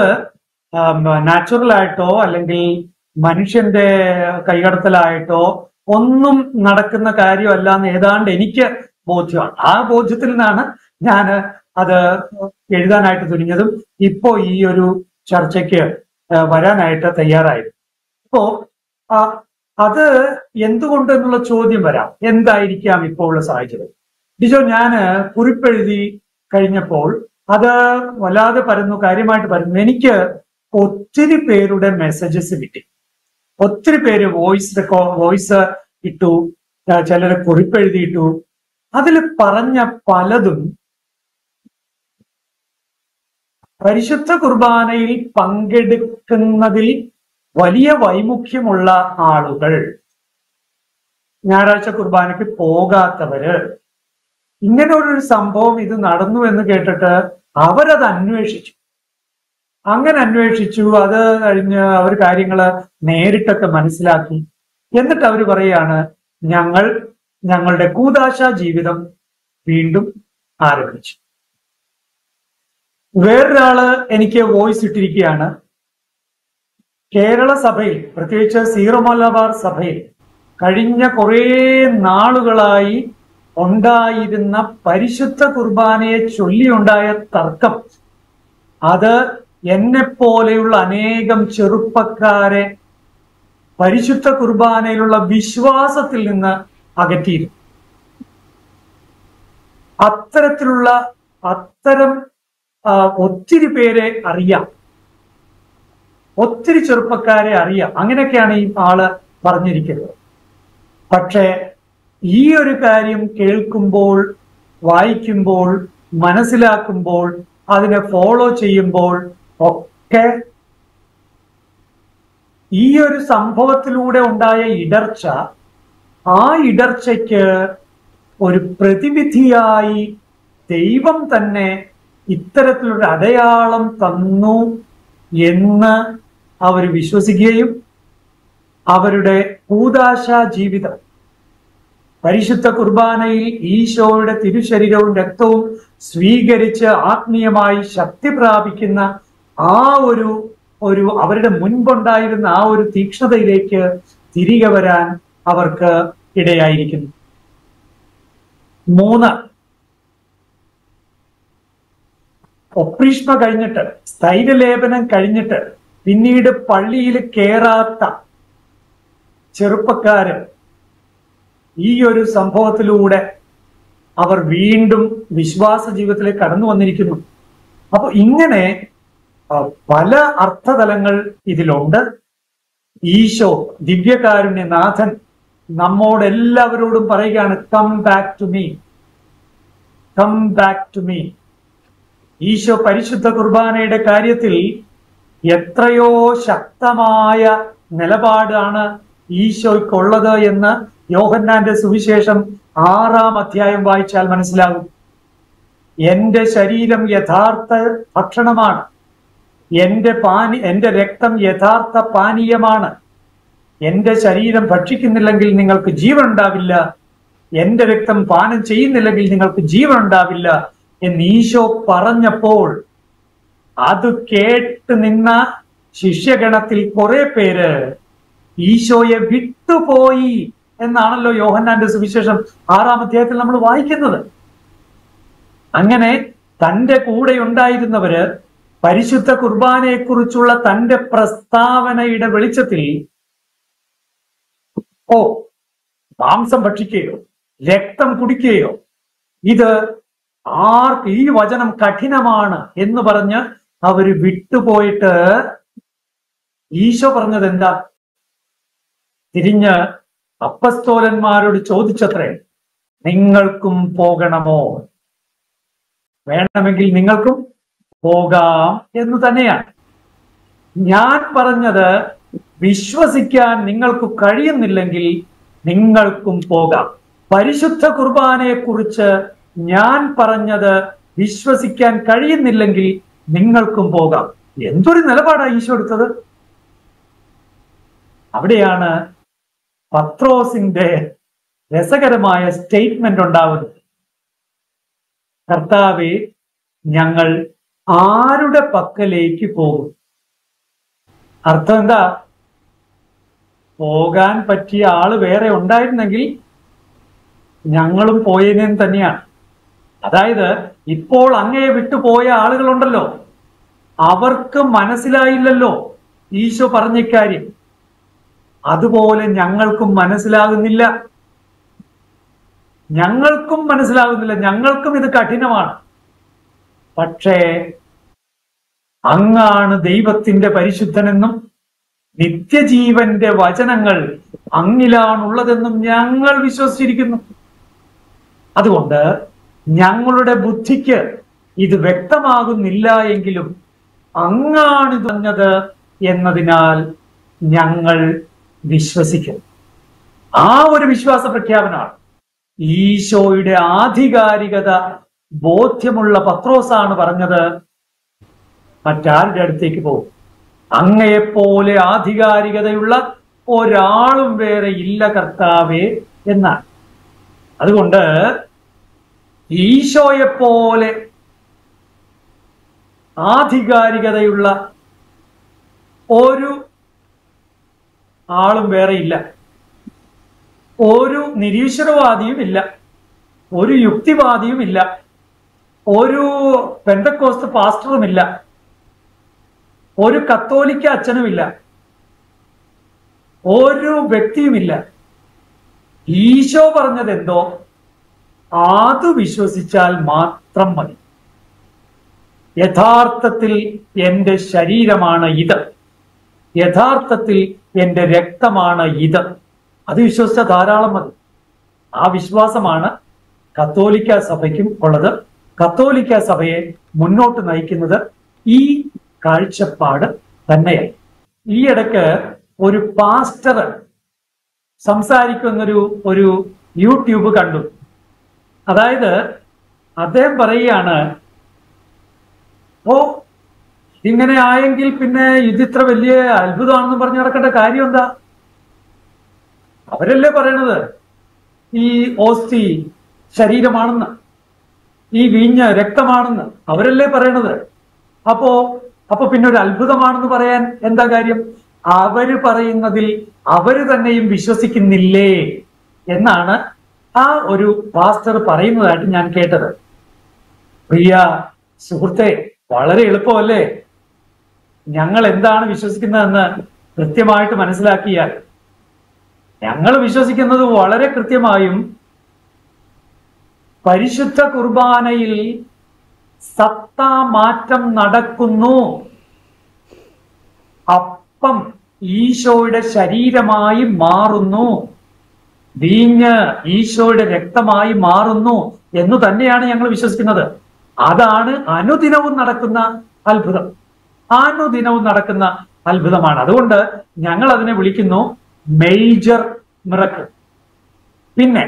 നാച്ചുറൽ ആയിട്ടോ അല്ലെങ്കിൽ മനുഷ്യന്റെ കൈകടത്തലായിട്ടോ ഒന്നും നടക്കുന്ന കാര്യമല്ല എന്ന് ഏതാണ്ട് എനിക്ക് ബോധ്യമാണ് ആ ബോധ്യത്തിൽ നിന്നാണ് ഞാൻ അത് എഴുതാനായിട്ട് തുനിഞ്ഞതും ഇപ്പോ ഈ ഒരു ചർച്ചയ്ക്ക് ആ, വരാനായിട്ട് തയ്യാറായത് ഇപ്പോ ആ, അത് എന്തുകൊണ്ട് എന്നുള്ള ചോദ്യം വരാം എന്തായിരിക്കാം ഇപ്പോൾ ഉള്ള സാഹചര്യം ഡിജോ ഞാന് കുറിപ്പെഴുതി കഴിഞ്ഞപ്പോൾ അത് വല്ലാതെ പരന്നു കാര്യമായിട്ട് പരന്നു എനിക്ക് ഒത്തിരി പേരുടെ മെസ്സേജസ് കിട്ടി ഒത്തിരി പേര് വോയിസ് റെക്കോ വോയിസ് ഇട്ടു ആ, ചിലര് കുറിപ്പെഴുതിയിട്ടു അതിൽ പറഞ്ഞ പലതും പരിശുദ്ധ കുർബാനയിൽ പങ്കെടുക്കുന്നതിൽ വലിയ വൈമുഖ്യമുള്ള ആളുകൾ ഞായറാഴ്ച കുർബാനയ്ക്ക് പോകാത്തവര് ഇങ്ങനെ ഒരു സംഭവം ഇത് നടന്നു എന്ന് കേട്ടിട്ട് അവരത് അന്വേഷിച്ചു അങ്ങനെ അന്വേഷിച്ചു അത് കഴിഞ്ഞ് അവർ കാര്യങ്ങള് നേരിട്ടൊക്കെ മനസ്സിലാക്കി എന്നിട്ട് അവർ പറയാണ് ഞങ്ങൾ ഞങ്ങളുടെ കൂതാശ ജീവിതം വീണ്ടും ആരംഭിച്ചു വേറൊരാള് എനിക്ക് വോയിസ് ഇട്ടിരിക്കുകയാണ് കേരള സഭയിൽ പ്രത്യേകിച്ച് സീറോ മലബാർ സഭയിൽ കഴിഞ്ഞ കുറേ നാളുകളായി ഉണ്ടായിരുന്ന പരിശുദ്ധ കുർബാനയെ ചൊല്ലിയുണ്ടായ തർക്കം അത് എന്നെ പോലെയുള്ള അനേകം ചെറുപ്പക്കാരെ പരിശുദ്ധ കുർബാനയിലുള്ള വിശ്വാസത്തിൽ നിന്ന് അകറ്റിയിരുന്നു അത്തരത്തിലുള്ള അത്തരം ആ, ഒത്തിരി പേരെ അറിയാം ഒത്തിരി ചെറുപ്പക്കാരെ അറിയാം അങ്ങനെയൊക്കെയാണ് ഈ ആള് പറഞ്ഞിരിക്കുന്നത് പക്ഷേ ഈ ഒരു കാര്യം കേൾക്കുമ്പോൾ വായിക്കുമ്പോൾ മനസ്സിലാക്കുമ്പോൾ അതിനെ ഫോളോ ചെയ്യുമ്പോൾ ഒക്കെ ഈ ഒരു സംഭവത്തിലൂടെ ഉണ്ടായ ഇടർച്ച ആ ഇടർച്ചയ്ക്ക് ഒരു പ്രതിവിധിയായി ദൈവം തന്നെ ഇത്തരത്തിലൊരു അടയാളം തന്നു എന്ന് അവർ വിശ്വസിക്കുകയും അവരുടെ കൂതാശ ജീവിതം പരിശുദ്ധ കുർബാനയിൽ ഈശോയുടെ തിരുശരീരവും രക്തവും സ്വീകരിച്ച് ആത്മീയമായി ശക്തി പ്രാപിക്കുന്ന ആ ഒരു ഒരു അവരുടെ മുൻപുണ്ടായിരുന്ന ആ ഒരു തീക്ഷ്ണതയിലേക്ക് തിരികെ വരാൻ അവർക്ക് ഇടയായിരിക്കുന്നു മൂന്ന് ഒപ്രീഷ്മ കഴിഞ്ഞിട്ട് സ്ഥൈര്യലേപനം കഴിഞ്ഞിട്ട് പിന്നീട് പള്ളിയിൽ കേറാത്ത ചെറുപ്പക്കാര് ഈ ഒരു സംഭവത്തിലൂടെ അവർ വീണ്ടും വിശ്വാസ ജീവിതത്തിലേക്ക് കടന്നു വന്നിരിക്കുന്നു അപ്പൊ ഇങ്ങനെ ആ, പല അർത്ഥതലങ്ങൾ ഇതിലുണ്ട് ഈശോ ദിവ്യകാരുണ്യനാഥൻ നമ്മോട് എല്ലാവരോടും പറയുകയാണ് come back to me come back to me Eesho പരിശുദ്ധ കുർബാനയുടെ കാര്യത്തിൽ എത്രയോ ശക്തമായ നിലപാടാണ് ഈശോയ്ക്കുള്ളത് എന്ന് യോഹന്നാന്റെ സുവിശേഷം ആറാം അധ്യായം വായിച്ചാൽ മനസ്സിലാകും എന്റെ ശരീരം യഥാർത്ഥ ഭക്ഷണമാണ് എന്റെ പാനി എന്റെ രക്തം യഥാർത്ഥ പാനീയമാണ് എന്റെ ശരീരം ഭക്ഷിക്കുന്നില്ലെങ്കിൽ നിങ്ങൾക്ക് ജീവൻ ഉണ്ടാവില്ല എന്റെ രക്തം പാനം ചെയ്യുന്നില്ലെങ്കിൽ നിങ്ങൾക്ക് ജീവൻ ഉണ്ടാവില്ല എന്ന് ഈശോ പറഞ്ഞപ്പോൾ അത് കേട്ട് നിന്ന ശിഷ്യഗണത്തിൽ കുറെ പേര് ഈശോയെ വിട്ടുപോയി എന്നാണല്ലോ യോഹന്നാന്റെ സുവിശേഷം ആറാം അധ്യായത്തിൽ നമ്മൾ വായിക്കുന്നത് അങ്ങനെ തന്റെ കൂടെ ഉണ്ടായിരുന്നവര് പരിശുദ്ധ കുർബാനയെക്കുറിച്ചുള്ള തന്റെ പ്രസ്താവനയുടെ വെളിച്ചത്തിൽ ഓ മാംസം ഭക്ഷിക്കുകയോ രക്തം കുടിക്കുകയോ ഇത് ആർക്ക് ഈ വചനം കഠിനമാണ് എന്ന് പറഞ്ഞ് അവര് വിട്ടുപോയിട്ട് ഈശോ പറഞ്ഞത് എന്താ തിരിഞ്ഞ് അപ്പസ്തോലന്മാരോട് ചോദിച്ചത്രേ നിങ്ങൾക്കും പോകണമോ വേണമെങ്കിൽ നിങ്ങൾക്കും പോകാം എന്ന് തന്നെയാണ് ഞാൻ പറഞ്ഞത് വിശ്വസിക്കാൻ നിങ്ങൾക്ക് കഴിയുന്നില്ലെങ്കിൽ നിങ്ങൾക്കും പോകാം പരിശുദ്ധ കുർബാനയെ കുറിച്ച് ഞാൻ പറഞ്ഞത് വിശ്വസിക്കാൻ കഴിയുന്നില്ലെങ്കിൽ നിങ്ങൾക്കും പോകാം എന്തൊരു നിലപാടാണ് ഈശോ എടുത്തത് അവിടെയാണ് പത്രോസിന്റെ രസകരമായ സ്റ്റേറ്റ്മെന്റ് ഉണ്ടാവുന്നത് കർത്താവെ ഞങ്ങൾ ആരുടെ പക്കലേക്ക് പോകും അർത്ഥം എന്താ പോകാൻ പറ്റിയ ആള് വേറെ ഉണ്ടായിരുന്നെങ്കിൽ ഞങ്ങളും പോയതിനും തന്നെയാണ് അതായത് ഇപ്പോൾ അങ്ങയെ വിട്ടുപോയ ആളുകളുണ്ടല്ലോ അവർക്ക് മനസ്സിലായില്ലല്ലോ ഈശോ പറഞ്ഞ ഇക്കാര്യം അതുപോലെ ഞങ്ങൾക്കും മനസ്സിലാകുന്നില്ല ഞങ്ങൾക്കും മനസ്സിലാകുന്നില്ല ഞങ്ങൾക്കും ഇത് കഠിനമാണ് പക്ഷേ അങ്ങാണ് ദൈവത്തിന്റെ പരിശുദ്ധനെന്നും നിത്യജീവന്റെ വചനങ്ങൾ അങ്ങിലാണുള്ളതെന്നും ഞങ്ങൾ വിശ്വസിച്ചിരിക്കുന്നു അതുകൊണ്ട് ഞങ്ങളുടെ ബുദ്ധിക്ക് ഇത് വ്യക്തമാകുന്നില്ല എങ്കിലും അങ്ങാണ് ഇത് പറഞ്ഞത് എന്നതിനാൽ ഞങ്ങൾ വിശ്വസിക്കുന്നു ആ ഒരു വിശ്വാസ പ്രഖ്യാപനമാണ് ഈശോയുടെ ആധികാരികത ബോധ്യമുള്ള പത്രോസാണ് പറഞ്ഞത് മറ്റാരുടെ അടുത്തേക്ക് പോകും അങ്ങയെപ്പോലെ ആധികാരികതയുള്ള ഒരാളും വേറെ ഇല്ല കർത്താവേ എന്നാണ് അതുകൊണ്ട് ഈശോയെപ്പോലെ ആധികാരികതയുള്ള ഒരു ആളും വേറെ ഇല്ല ഒരു നിരീശ്വരവാദിയും ഇല്ല ഒരു യുക്തിവാദിയും ഇല്ല ഒരു പെന്തക്കോസ്ത് പാസ്റ്ററും ഇല്ല ഒരു കത്തോലിക്ക അച്ഛനുമില്ല ഒരു വ്യക്തിയുമില്ല ഈശോ പറഞ്ഞത് എന്തോ അത് വിശ്വസിച്ചാൽ മാത്രം മതി യഥാർത്ഥത്തിൽ എന്റെ ശരീരമാണ് ഇത് യഥാർത്ഥത്തിൽ എന്റെ രക്തമാണ് ഇത് അത് വിശ്വസിച്ച ധാരാളം മതി ആ വിശ്വാസമാണ് കത്തോലിക്ക സഭയ്ക്കും ഉള്ളത് കത്തോലിക്ക സഭയെ മുന്നോട്ട് നയിക്കുന്നത് ഈ കാഴ്ചപ്പാട് തന്നെയാണ് ഈ ഇടയ്ക്ക് ഒരു പാസ്റ്റർ സംസാരിക്കുന്നൊരു ഒരു യൂട്യൂബ് കണ്ടു അതായത് അദ്ദേഹം പറയുകയാണ് ഓ ഇങ്ങനെ ആയെങ്കിൽ പിന്നെ ഇതിത്ര വലിയ അത്ഭുതമാണെന്ന് പറഞ്ഞു നടക്കേണ്ട കാര്യം എന്താ അവരല്ലേ പറയണത് ഈ ഓസ്തി ശരീരമാണെന്ന് ഈ വീഞ്ഞ് രക്തമാണെന്ന് അവരല്ലേ പറയണത് അപ്പോ അപ്പൊ പിന്നെ ഒരു അത്ഭുതമാണെന്ന് പറയാൻ എന്താ കാര്യം അവര് പറയുന്നതിൽ അവര് തന്നെയും വിശ്വസിക്കുന്നില്ലേ എന്നാണ് ആ ഒരു പാസ്റ്റർ പറയുന്നതായിട്ട് ഞാൻ കേട്ടത് പ്രിയ സുഹൃത്തെ വളരെ എളുപ്പമല്ലേ ഞങ്ങൾ എന്താണ് വിശ്വസിക്കുന്നതെന്ന് കൃത്യമായിട്ട് മനസ്സിലാക്കിയാൽ ഞങ്ങൾ വിശ്വസിക്കുന്നത് വളരെ കൃത്യമായും പരിശുദ്ധ കുർബാനയിൽ സത്താ മാറ്റം നടക്കുന്നു അപ്പം ഈശോയുടെ ശരീരമായി മാറുന്നു വീഞ്ഞ് ഈശോയുടെ രക്തമായി മാറുന്നു എന്ന് തന്നെയാണ് ഞങ്ങൾ വിശ്വസിക്കുന്നത് അതാണ് അനുദിനവും നടക്കുന്ന അത്ഭുതം അനുദിനവും നടക്കുന്ന അത്ഭുതമാണ് അതുകൊണ്ട് ഞങ്ങൾ അതിനെ വിളിക്കുന്നു മേജർ മിറക്കിൾ പിന്നെ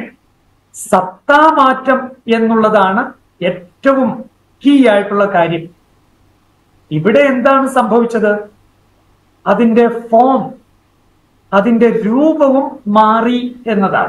സത്താമാറ്റം എന്നുള്ളതാണ് ഏറ്റവും കീ ആയിട്ടുള്ള കാര്യം ഇവിടെ എന്താണ് സംഭവിച്ചത് അതിന്റെ ഫോം അതിന്റെ രൂപവും മാറി എന്നതാണ്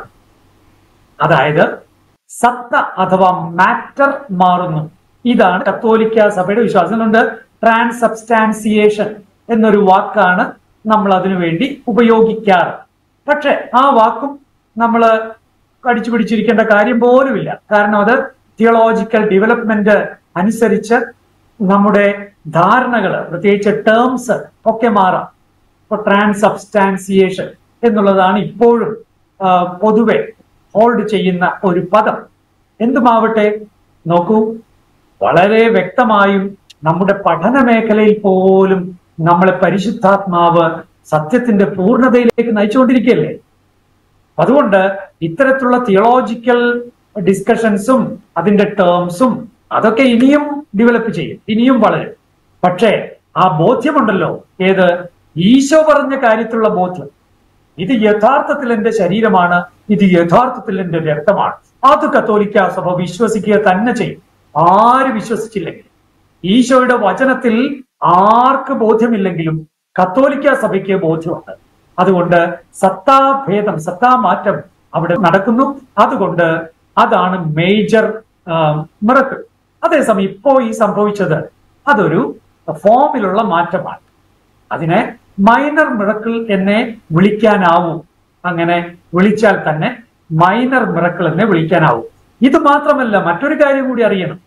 അതായത് സത്ത അഥവാ മാറ്റർ മാറുന്നു ഇതാണ് കത്തോലിക്ക സഭയുടെ വിശ്വാസം കൊണ്ട് ട്രാൻസബ്സ്റ്റാൻസിയേഷൻ എന്നൊരു വാക്കാണ് നമ്മൾ അതിനു വേണ്ടി ഉപയോഗിക്കാറ് പക്ഷെ ആ വാക്കും നമ്മൾ കടിച്ചു പിടിച്ചിരിക്കേണ്ട കാര്യം പോലുമില്ല കാരണം അത് തിയോളജിക്കൽ ഡെവലപ്മെന്റ് അനുസരിച്ച് നമ്മുടെ ധാരണകൾ പ്രത്യേകിച്ച് ടേംസ് ഒക്കെ മാറാം ഇപ്പൊ ട്രാൻസബ്സ്റ്റാൻസിയേഷൻ എന്നുള്ളതാണ് ഇപ്പോഴും ആ, പൊതുവെ ഹോൾഡ് ചെയ്യുന്ന ഒരു പദം എന്തുമാവട്ടെ നോക്കൂ വളരെ വ്യക്തമായും നമ്മുടെ പഠന മേഖലയിൽ പോലും നമ്മളെ പരിശുദ്ധാത്മാവ് സത്യത്തിന്റെ പൂർണ്ണതയിലേക്ക് നയിച്ചുകൊണ്ടിരിക്കുകയല്ലേ അതുകൊണ്ട് ഇത്തരത്തിലുള്ള തിയോളജിക്കൽ ഡിസ്കഷൻസും അതിന്റെ ടേംസും അതൊക്കെ ഇനിയും ഡെവലപ്പ് ചെയ്യും ഇനിയും വളരും പക്ഷേ ആ ബോധ്യമുണ്ടല്ലോ ഏത് ഈശോ പറഞ്ഞ കാര്യത്തിലുള്ള ബോധ്യം ഇത് യഥാർത്ഥത്തിൽ എന്റെ ശരീരമാണ് ഇത് യഥാർത്ഥത്തിൽ എന്റെ രക്തമാണ് അത് കത്തോലിക്ക സഭ വിശ്വസിക്കുക തന്നെ ചെയ്യും ആര് വിശ്വസിച്ചില്ലെങ്കിലും ഈശോയുടെ വചനത്തിൽ ആർക്ക് ബോധ്യമില്ലെങ്കിലും കത്തോലിക്ക സഭയ്ക്ക് ബോധ്യമുണ്ട് അതുകൊണ്ട് സത്താഭേദം സത്താമാറ്റം അവിടെ നടക്കുന്നു അതുകൊണ്ട് അതാണ് മേജർ മിറക്കിൾ അതേസമയം ഇപ്പോ ഈ സംഭവിച്ചത് അതൊരു ഫോമിലുള്ള മാറ്റമാണ് അതിനെ മൈനർ മിറക്കിൾ എന്നെ വിളിക്കാനാവൂ അങ്ങനെ വിളിച്ചാൽ തന്നെ മൈനർ മിറക്കിൾ എന്നെ വിളിക്കാനാവൂ ഇത് മാത്രമല്ല മറ്റൊരു കാര്യം കൂടി അറിയണം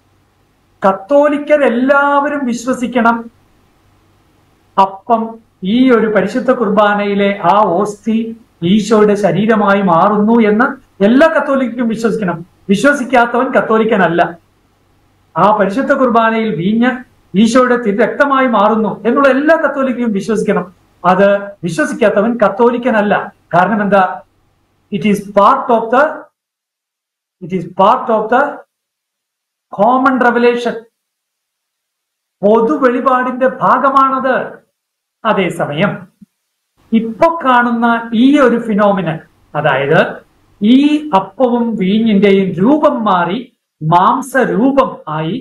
കത്തോലിക്കരെല്ലാവരും വിശ്വസിക്കണം അപ്പം ഈ ഒരു പരിശുദ്ധ കുർബാനയിലെ ആ ഓസ്തി ഈശോയുടെ ശരീരമായി മാറുന്നു എന്ന് എല്ലാ കത്തോലിക്കും വിശ്വസിക്കണം വിശ്വസിക്കാത്തവൻ കത്തോലിക്കനല്ല ആ പരിശുദ്ധ കുർബാനയിൽ വീഞ്ഞ് ഈശോയുടെ തിരക്തമായി മാറുന്നു എന്നുള്ള എല്ലാ കത്തോലിക്കും വിശ്വസിക്കണം അത് വിശ്വസിക്കാത്തവൻ കത്തോലിക്കനല്ല കാരണം എന്താ it is part of the it is part of the common revelation പൊതു വെളിപാടിന്റെ ഭാഗമാണത് അതേസമയം ഇപ്പൊ കാണുന്ന ഈ ഒരു ഫിനോമിനൻ അതായത് ഈ അപ്പവും വീഞ്ഞിന്റെയും രൂപം മാറി മാംസരൂപം ആയി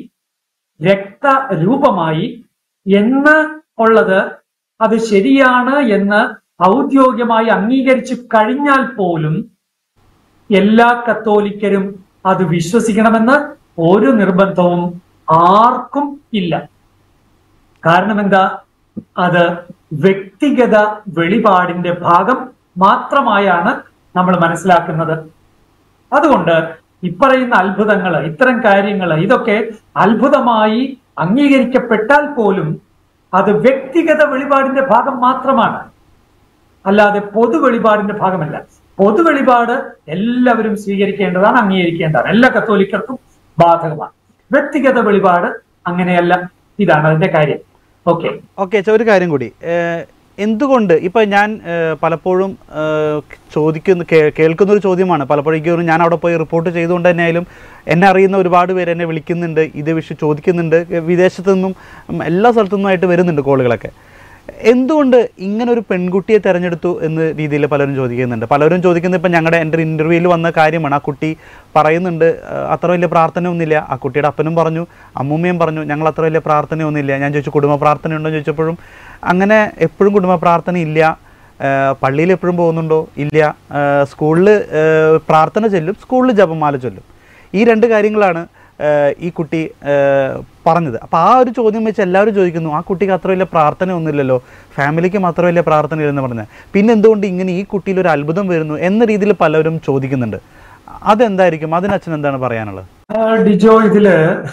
രക്തരൂപമായി എന്ന് ഉള്ളത് അത് ശരിയാണ് എന്ന് ഔദ്യോഗികമായി അംഗീകരിച്ചു കഴിഞ്ഞാൽ പോലും എല്ലാ കത്തോലിക്കരും അത് വിശ്വസിക്കണമെന്ന് ഒരു നിർബന്ധവും ആർക്കും ഇല്ല കാരണം എന്താ അത് വ്യക്തിഗത വെളിപാടിന്റെ ഭാഗം മാത്രമായാണ് നമ്മൾ മനസ്സിലാക്കുന്നത് അതുകൊണ്ട് ഇപ്പറയുന്ന അത്ഭുതങ്ങൾ ഇത്തരം കാര്യങ്ങൾ ഇതൊക്കെ അത്ഭുതമായി അംഗീകരിക്കപ്പെട്ടാൽ പോലും അത് വ്യക്തിഗത വെളിപാടിന്റെ ഭാഗം മാത്രമാണ് അല്ലാതെ പൊതു വെളിപാടിന്റെ ഭാഗമല്ല പൊതു വെളിപാട് എല്ലാവരും സ്വീകരിക്കേണ്ടതാണ് അംഗീകരിക്കേണ്ടതാണ് എല്ലാ കത്തോലിക്കർക്കും ബാധകമാണ് വ്യക്തിഗത വെളിപാട് അങ്ങനെയല്ല ഇതാണ് അതിന്റെ കാര്യം ഓക്കെ ഓക്കെ ചെ, ഒരു കാര്യം കൂടി ഏഹ്, എന്തുകൊണ്ട് ഇപ്പം ഞാൻ ഏഹ്, പലപ്പോഴും ഏഹ്, ചോദിക്കുന്ന കേ- കേൾക്കുന്ന ഒരു ചോദ്യമാണ് പലപ്പോഴും എനിക്ക് തോന്നുന്നു ഞാൻ അവിടെ പോയി റിപ്പോർട്ട് ചെയ്തുകൊണ്ട് തന്നെ ആയാലും എന്നെ അറിയുന്ന ഒരുപാട് പേര് എന്നെ വിളിക്കുന്നുണ്ട് ഇത് വിഷയം ചോദിക്കുന്നുണ്ട് ഏഹ്, വിദേശത്തു നിന്നും ഉം, എല്ലാ സ്ഥലത്തു നിന്നുമായിട്ട് വരുന്നുണ്ട് കോളുകളൊക്കെ എന്തുകൊണ്ട് ഇങ്ങനെ ഒരു പെൺകുട്ടിയെ തിരഞ്ഞെടുത്തു എന്ന രീതിയിൽ പലരും ചോദിക്കുന്നുണ്ട് പലരും ചോദിക്കുന്നത് ഇപ്പം ഞങ്ങളുടെ എൻ്റെ ഇൻ്റർവ്യൂവിൽ വന്ന കാര്യമാണ് ആ കുട്ടി പറയുന്നുണ്ട് "ആ, അത്ര വലിയ പ്രാർത്ഥനയൊന്നുമില്ല ആ കുട്ടിയുടെ അപ്പനും പറഞ്ഞു അമ്മൂമ്മയും പറഞ്ഞു ഞങ്ങൾ അത്ര വലിയ പ്രാർത്ഥനയൊന്നുമില്ല ഞാൻ ചോദിച്ചു കുടുംബ പ്രാർത്ഥന ഉണ്ടോ എന്ന് ചോദിച്ചപ്പോഴും അങ്ങനെ എപ്പോഴും കുടുംബ പ്രാർത്ഥന ഇല്ല പള്ളിയിൽ എപ്പോഴും പോകുന്നുണ്ടോ ഇല്ല സ്കൂളിൽ പ്രാർത്ഥന ചൊല്ലും സ്കൂളിൽ ജപമാല ചൊല്ലും ഈ രണ്ട് കാര്യങ്ങളാണ് ഏഹ് ഈ കുട്ടി ഏഹ് പറഞ്ഞത് അപ്പോൾ ആ ഒരു ചോദ്യം വെച്ച് എല്ലാവരും ചോദിക്കുന്നു ആ കുട്ടിക്ക് അത്ര വലിയ പ്രാർത്ഥന ഒന്നുമില്ലല്ലോ ഫാമിലിക്ക് മാത്രം വലിയ പ്രാർത്ഥന ഇല്ലെന്ന് പറഞ്ഞത് പിന്നെ എന്തുകൊണ്ട് ഇങ്ങനെ ഈ കുട്ടിയിൽ ഒരു അത്ഭുതം വരുന്നു എന്ന രീതിയിൽ പലരും ചോദിക്കുന്നുണ്ട് അതെന്തായിരിക്കും അതിന് അച്ഛൻ എന്താണ് പറയാനുള്ളത് ആ, ഡിജോ ഇതില്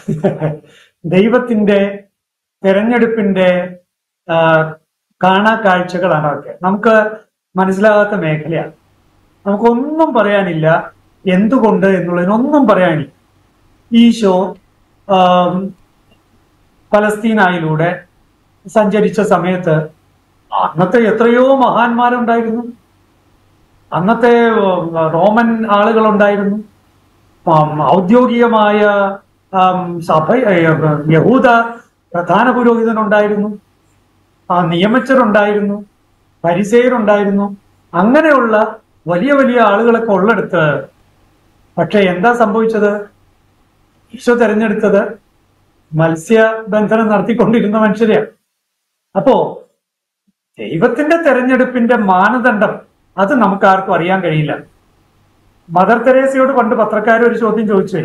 ദൈവത്തിന്റെ തെരഞ്ഞെടുപ്പിന്റെ ആ, കാണാ കാഴ്ചകളാണ് അതൊക്കെ നമുക്ക് മനസ്സിലാകാത്ത മേഖലയാണ് നമുക്കൊന്നും പറയാനില്ല എന്തുകൊണ്ട് എന്നുള്ളതിനൊന്നും പറയാനില്ല ഈശോ ആം, പലസ്തീനായിലൂടെ സഞ്ചരിച്ച സമയത്ത് അന്നത്തെ എത്രയോ മഹാന്മാരുണ്ടായിരുന്നു അന്നത്തെ ഉം, റോമൻ ആളുകളുണ്ടായിരുന്നു ആം, ഔദ്യോഗികമായ ആം, സഭ ഏ, യഹൂദ പ്രധാന പുരോഹിതനുണ്ടായിരുന്നു ആ നിയമച്ചരുണ്ടായിരുന്നു പരിസയരുണ്ടായിരുന്നു അങ്ങനെയുള്ള വലിയ വലിയ ആളുകളൊക്കെ ഉള്ളെടുത്ത് പക്ഷെ എന്താ സംഭവിച്ചത് ഈശോ തെരഞ്ഞെടുത്തത് മത്സ്യബന്ധനം നടത്തിക്കൊണ്ടിരുന്ന മനുഷ്യരെയാണ് അപ്പോ ദൈവത്തിന്റെ തെരഞ്ഞെടുപ്പിന്റെ മാനദണ്ഡം അത് നമുക്ക് ആർക്കും അറിയാൻ കഴിയില്ല മദർ തെരേസയോട് പണ്ട് പത്രക്കാർ ഒരു ചോദ്യം ചോദിച്ചു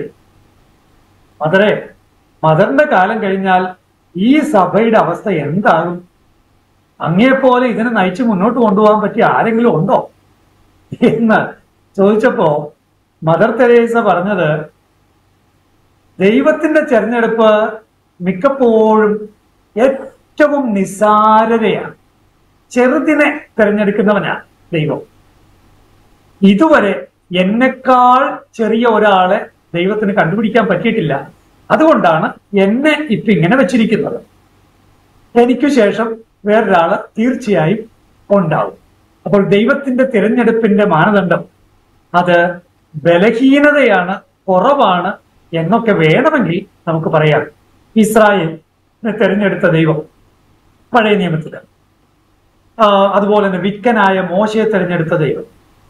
മദറെ മദറിന്റെ കാലം കഴിഞ്ഞാൽ ഈ സഭയുടെ അവസ്ഥ എന്താകും അങ്ങേപ്പോലെ ഇതിനെ നയിച്ച് മുന്നോട്ട് കൊണ്ടുപോകാൻ പറ്റിയ ആരെങ്കിലും ഉണ്ടോ എന്ന് ചോദിച്ചപ്പോ മദർ തെരേസ പറഞ്ഞത് ദൈവത്തിന്റെ തെരഞ്ഞെടുപ്പ് മിക്കപ്പോഴും ഏറ്റവും നിസ്സാരതയാണ് ചെറുതിനെ തിരഞ്ഞെടുക്കുന്നവനാണ് ദൈവം ഇതുവരെ എന്നെക്കാൾ ചെറിയ ഒരാളെ ദൈവത്തിന് കണ്ടുപിടിക്കാൻ പറ്റിയിട്ടില്ല അതുകൊണ്ടാണ് എന്നെ ഇപ്പൊ ഇങ്ങനെ വെച്ചിരിക്കുന്നത് എനിക്കു ശേഷം വേറൊരാള് തീർച്ചയായും ഉണ്ടാവും അപ്പോൾ ദൈവത്തിന്റെ തിരഞ്ഞെടുപ്പിന്റെ മാനദണ്ഡം അത് ബലഹീനതയാണ് കുറവാണ് എന്നൊക്കെ വേണമെങ്കിൽ നമുക്ക് പറയാം ഇസ്രായേലിനെ തിരഞ്ഞെടുത്ത ദൈവം പഴയ നിയമത്തില് ആ, അതുപോലെ തന്നെ വിക്കനായ മോശയെ തിരഞ്ഞെടുത്ത ദൈവം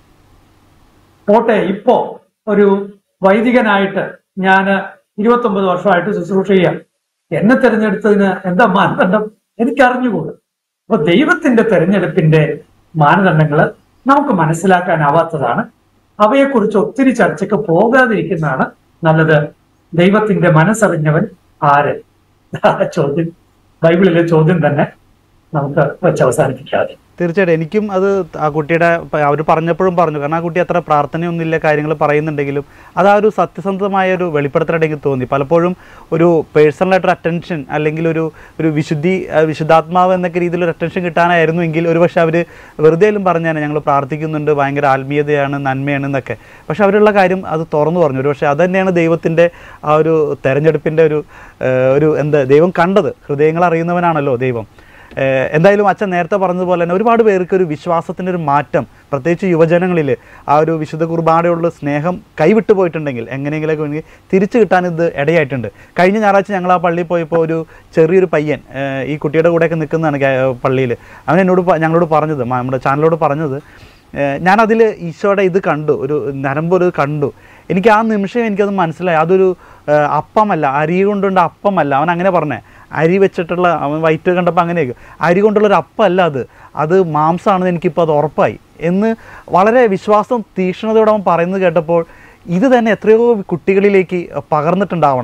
പോട്ടെ ഇപ്പോ ഒരു വൈദികനായിട്ട് ഞാൻ ഇരുപത്തൊമ്പത് വർഷമായിട്ട് ശുശ്രൂഷ ചെയ്യാം എന്നെ തിരഞ്ഞെടുത്തതിന് എന്താ മാനദണ്ഡം എനിക്ക് അറിഞ്ഞുകൂടും അപ്പൊ ദൈവത്തിന്റെ തെരഞ്ഞെടുപ്പിന്റെ മാനദണ്ഡങ്ങൾ നമുക്ക് മനസ്സിലാക്കാനാവാത്തതാണ് അവയെക്കുറിച്ച് ഒത്തിരി ചർച്ചയ്ക്ക് പോകാതിരിക്കുന്നതാണ് നല്ലത് ദൈവത്തിന്റെ മനസ്സറിഞ്ഞവൻ ആര് ആ ചോദ്യം ബൈബിളിലെ ചോദ്യം തന്നെ നമുക്ക് വെച്ച് അവസാനിപ്പിക്കാതെ തീർച്ചയായിട്ടും എനിക്കും അത് ആ കുട്ടിയുടെ അവർ പറഞ്ഞപ്പോഴും പറഞ്ഞു കാരണം ആ കുട്ടി അത്ര പ്രാർത്ഥനയൊന്നുമില്ല കാര്യങ്ങൾ പറയുന്നുണ്ടെങ്കിലും അത് ആ ഒരു സത്യസന്ധമായ ഒരു വെളിപ്പെടുത്തലായിട്ട് എനിക്ക് തോന്നി പലപ്പോഴും ഒരു പേഴ്സണലായിട്ടൊരു അറ്റൻഷൻ അല്ലെങ്കിൽ ഒരു ഒരു വിശുദ്ധി ആ, വിശുദ്ധാത്മാവ് എന്നൊക്കെ രീതിയിൽ ഒരു അറ്റൻഷൻ കിട്ടാനായിരുന്നു എങ്കിൽ ഒരു പക്ഷേ അവർ വെറുതെയും പറഞ്ഞാൽ ഞങ്ങൾ പ്രാർത്ഥിക്കുന്നുണ്ട് ഭയങ്കര ആത്മീയതയാണ് നന്മയാണ് എന്നൊക്കെ പക്ഷെ അവരുള്ള കാര്യം അത് തുറന്നു പറഞ്ഞു ഒരു പക്ഷേ അത് തന്നെയാണ് ദൈവത്തിൻ്റെ ആ ഒരു തെരഞ്ഞെടുപ്പിൻ്റെ ഒരു ആ, ഒരു എന്താ ദൈവം കണ്ടത് ഹൃദയങ്ങൾ അറിയുന്നവനാണല്ലോ ദൈവം ഏഹ് എന്തായാലും അച്ഛൻ നേരത്തെ പറഞ്ഞതുപോലെ തന്നെ ഒരുപാട് പേർക്ക് ഒരു വിശ്വാസത്തിൻ്റെ ഒരു മാറ്റം പ്രത്യേകിച്ച് യുവജനങ്ങളിൽ ആ ഒരു വിശുദ്ധ കുർബാനയോടുള്ള സ്നേഹം കൈവിട്ടു പോയിട്ടുണ്ടെങ്കിൽ എങ്ങനെയെങ്കിലുമൊക്കെ വേണമെങ്കിൽ തിരിച്ചു കിട്ടാൻ ഇത് ഇടയായിട്ടുണ്ട് കഴിഞ്ഞ ഞായറാഴ്ച ഞങ്ങൾ ആ പള്ളിയിൽ പോയപ്പോൾ ഒരു ചെറിയൊരു പയ്യൻ ഏഹ് ഈ കുട്ടിയുടെ കൂടെയൊക്കെ നിൽക്കുന്നതാണ് പള്ളിയിൽ അവൻ എന്നോട് പ- ഞങ്ങളോട് പറഞ്ഞത് മ- നമ്മുടെ ചാനലോട് പറഞ്ഞത് ഏഹ് ഞാനതിൽ ഈശോയുടെ ഇത് കണ്ടു ഒരു നരമ്പ് ഒരു കണ്ടു എനിക്ക് ആ നിമിഷം എനിക്കത് മനസ്സിലായി അതൊരു ഏഹ് അപ്പമല്ല അരി കൊണ്ടുള്ള അപ്പമല്ല അവൻ അങ്ങനെ പറഞ്ഞേ അരി വെച്ചിട്ടുള്ള അവൻ വൈറ്റ് കണ്ടപ്പോൾ അങ്ങനെയൊക്കെ അരി കൊണ്ടുള്ള ഒരു അപ്പമല്ല അത് അത് മാംസമാണെന്ന് എനിക്കിപ്പോൾ അത് ഉറപ്പായി എന്ന് വളരെ വിശ്വാസം തീക്ഷ്ണതയോടെ അവൻ പറയുന്നത് കേട്ടപ്പോൾ ഇത് തന്നെ എത്രയോ കുട്ടികളിലേക്ക് പകർന്നിട്ടുണ്ടാവണം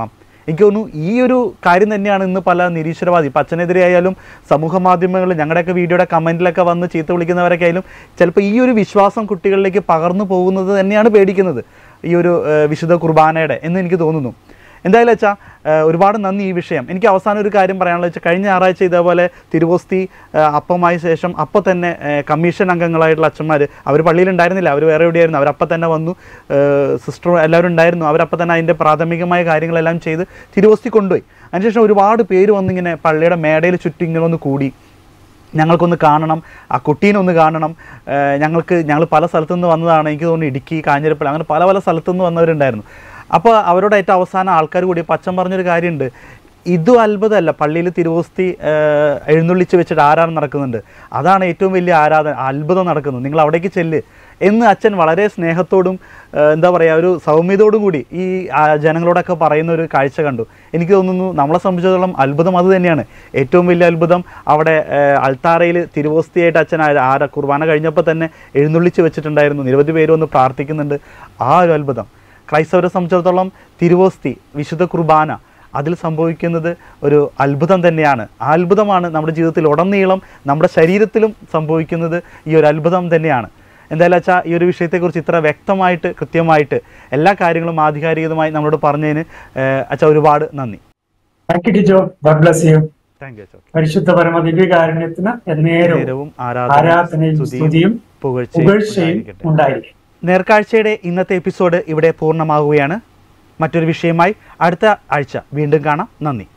എനിക്ക് തോന്നുന്നു ഈ ഒരു കാര്യം തന്നെയാണ് ഇന്ന് പല നിരീശ്വരവാദി ഇപ്പം അച്ഛനെതിരെ ആയാലും സമൂഹ മാധ്യമങ്ങളിൽ ഞങ്ങളുടെയൊക്കെ വീഡിയോയുടെ കമൻറ്റിലൊക്കെ വന്ന് ചീത്ത വിളിക്കുന്നവരൊക്കെ ആയാലും ചിലപ്പോൾ ഈ ഒരു വിശ്വാസം കുട്ടികളിലേക്ക് പകർന്നു പോകുന്നത് തന്നെയാണ് പേടിക്കുന്നത് ഈ ഒരു ഏഹ്, വിശുദ്ധ കുർബാനയുടെ എന്ന് എനിക്ക് തോന്നുന്നു എന്തായാലും വെച്ചാൽ ഒരുപാട് നന്ദി ഈ വിഷയം എനിക്ക് അവസാനം ഒരു കാര്യം പറയാനുള്ളത് വെച്ചാൽ കഴിഞ്ഞ ഞായറാഴ്ച ഇതേപോലെ തിരുവോസ്തി ഏഹ്, അപ്പമായ ശേഷം അപ്പോൾ തന്നെ ഏഹ്, കമ്മീഷൻ അംഗങ്ങളായിട്ടുള്ള അച്ഛന്മാർ അവർ പള്ളിയിൽ ഉണ്ടായിരുന്നില്ല അവർ വേറെ എവിടെയായിരുന്നു അവരപ്പം തന്നെ വന്നു സിസ്റ്റർ എല്ലാവരും ഉണ്ടായിരുന്നു അവരപ്പം തന്നെ അതിൻ്റെ പ്രാഥമികമായ കാര്യങ്ങളെല്ലാം ചെയ്ത് തിരുവോസ്തി കൊണ്ടുപോയി അതിനുശേഷം ഒരുപാട് പേര് വന്നിങ്ങനെ പള്ളിയുടെ മേടയിൽ ചുറ്റും ഇങ്ങനെ ഒന്ന് കൂടി ഞങ്ങൾക്കൊന്ന് കാണണം ആ കുട്ടീനെ ഒന്ന് കാണണം ഏഹ് ഞങ്ങൾക്ക് ഞങ്ങൾ പല സ്ഥലത്തു നിന്ന് വന്നതാണ് എനിക്ക് തോന്നുന്നു ഇടുക്കി കാഞ്ഞിരപ്പള്ളി അങ്ങനെ പല പല സ്ഥലത്തു നിന്ന് വന്നവരുണ്ടായിരുന്നു അപ്പോൾ അവരോട് ഏറ്റവും അവസാനം ആൾക്കാർ കൂടി പച്ചൻ പറഞ്ഞൊരു കാര്യമുണ്ട് ഇതും അത്ഭുതമല്ല പള്ളിയിൽ തിരുവോസ്തി ഏഹ്, എഴുന്നള്ളിച്ച് വെച്ചിട്ട് ആരാധന നടക്കുന്നുണ്ട് അതാണ് ഏറ്റവും വലിയ ആരാധന അത്ഭുതം നടക്കുന്നത് നിങ്ങൾ അവിടേക്ക് ചെല്ല് എന്ന് അച്ഛൻ വളരെ സ്നേഹത്തോടും ഏഹ്, എന്താ പറയുക ഒരു സൗമ്യതയോടും കൂടി ഈ ആ, ജനങ്ങളോടൊക്കെ പറയുന്ന ഒരു കാഴ്ച കണ്ടു എനിക്ക് തോന്നുന്നു നമ്മളെ സംബന്ധിച്ചിടത്തോളം അത്ഭുതം അത് തന്നെയാണ് ഏറ്റവും വലിയ അത്ഭുതം അവിടെ ഏഹ്, അൾത്താറയിൽ തിരുവോസ്തിയായിട്ട് അച്ഛൻ ആ- ആര കുർബാന കഴിഞ്ഞപ്പോൾ തന്നെ എഴുന്നള്ളിച്ച് വെച്ചിട്ടുണ്ടായിരുന്നു നിരവധി പേര് വന്ന് പ്രാർത്ഥിക്കുന്നുണ്ട് ആ ഒരു അത്ഭുതം ക്രൈസ്തവരെ സംബന്ധിച്ചിടത്തോളം തിരുവോസ്തി വിശുദ്ധ കുർബാന അതിൽ സംഭവിക്കുന്നത് ഒരു അത്ഭുതം തന്നെയാണ് ആ അത്ഭുതമാണ് നമ്മുടെ ജീവിതത്തിൽ ഉടനീളം നമ്മുടെ ശരീരത്തിലും സംഭവിക്കുന്നത് ഈ ഒരു അത്ഭുതം തന്നെയാണ് എന്തായാലും അച്ഛാ ഈ ഒരു വിഷയത്തെക്കുറിച്ച് ഇത്ര വ്യക്തമായിട്ട് കൃത്യമായിട്ട് എല്ലാ കാര്യങ്ങളും ആധികാരികമായി നമ്മളോട് പറഞ്ഞതിന് ഏഹ്, അച്ഛാ ഒരുപാട് നന്ദി thank you Tijo God bless you thank you അച്ഛാ പരിശുദ്ധ പരമ ദിവ്യകാരുണ്യത്തിന് എന്നേരവും നേരവും ആരാധനയും ആരാധനയും സ്തുതിയും പുകഴ്ചയും പുകഴ്ചയും ഉണ്ടായിരിക്കട്ടെ. ഉണ്ടായിരിക്കും നേർക്കാഴ്ചയുടെ ഇന്നത്തെ എപ്പിസോഡ് ഇവിടെ പൂർണ്ണമാവുകയാണ് മറ്റൊരു വിഷയമായി അടുത്ത ആഴ്ച വീണ്ടും കാണാം നന്ദി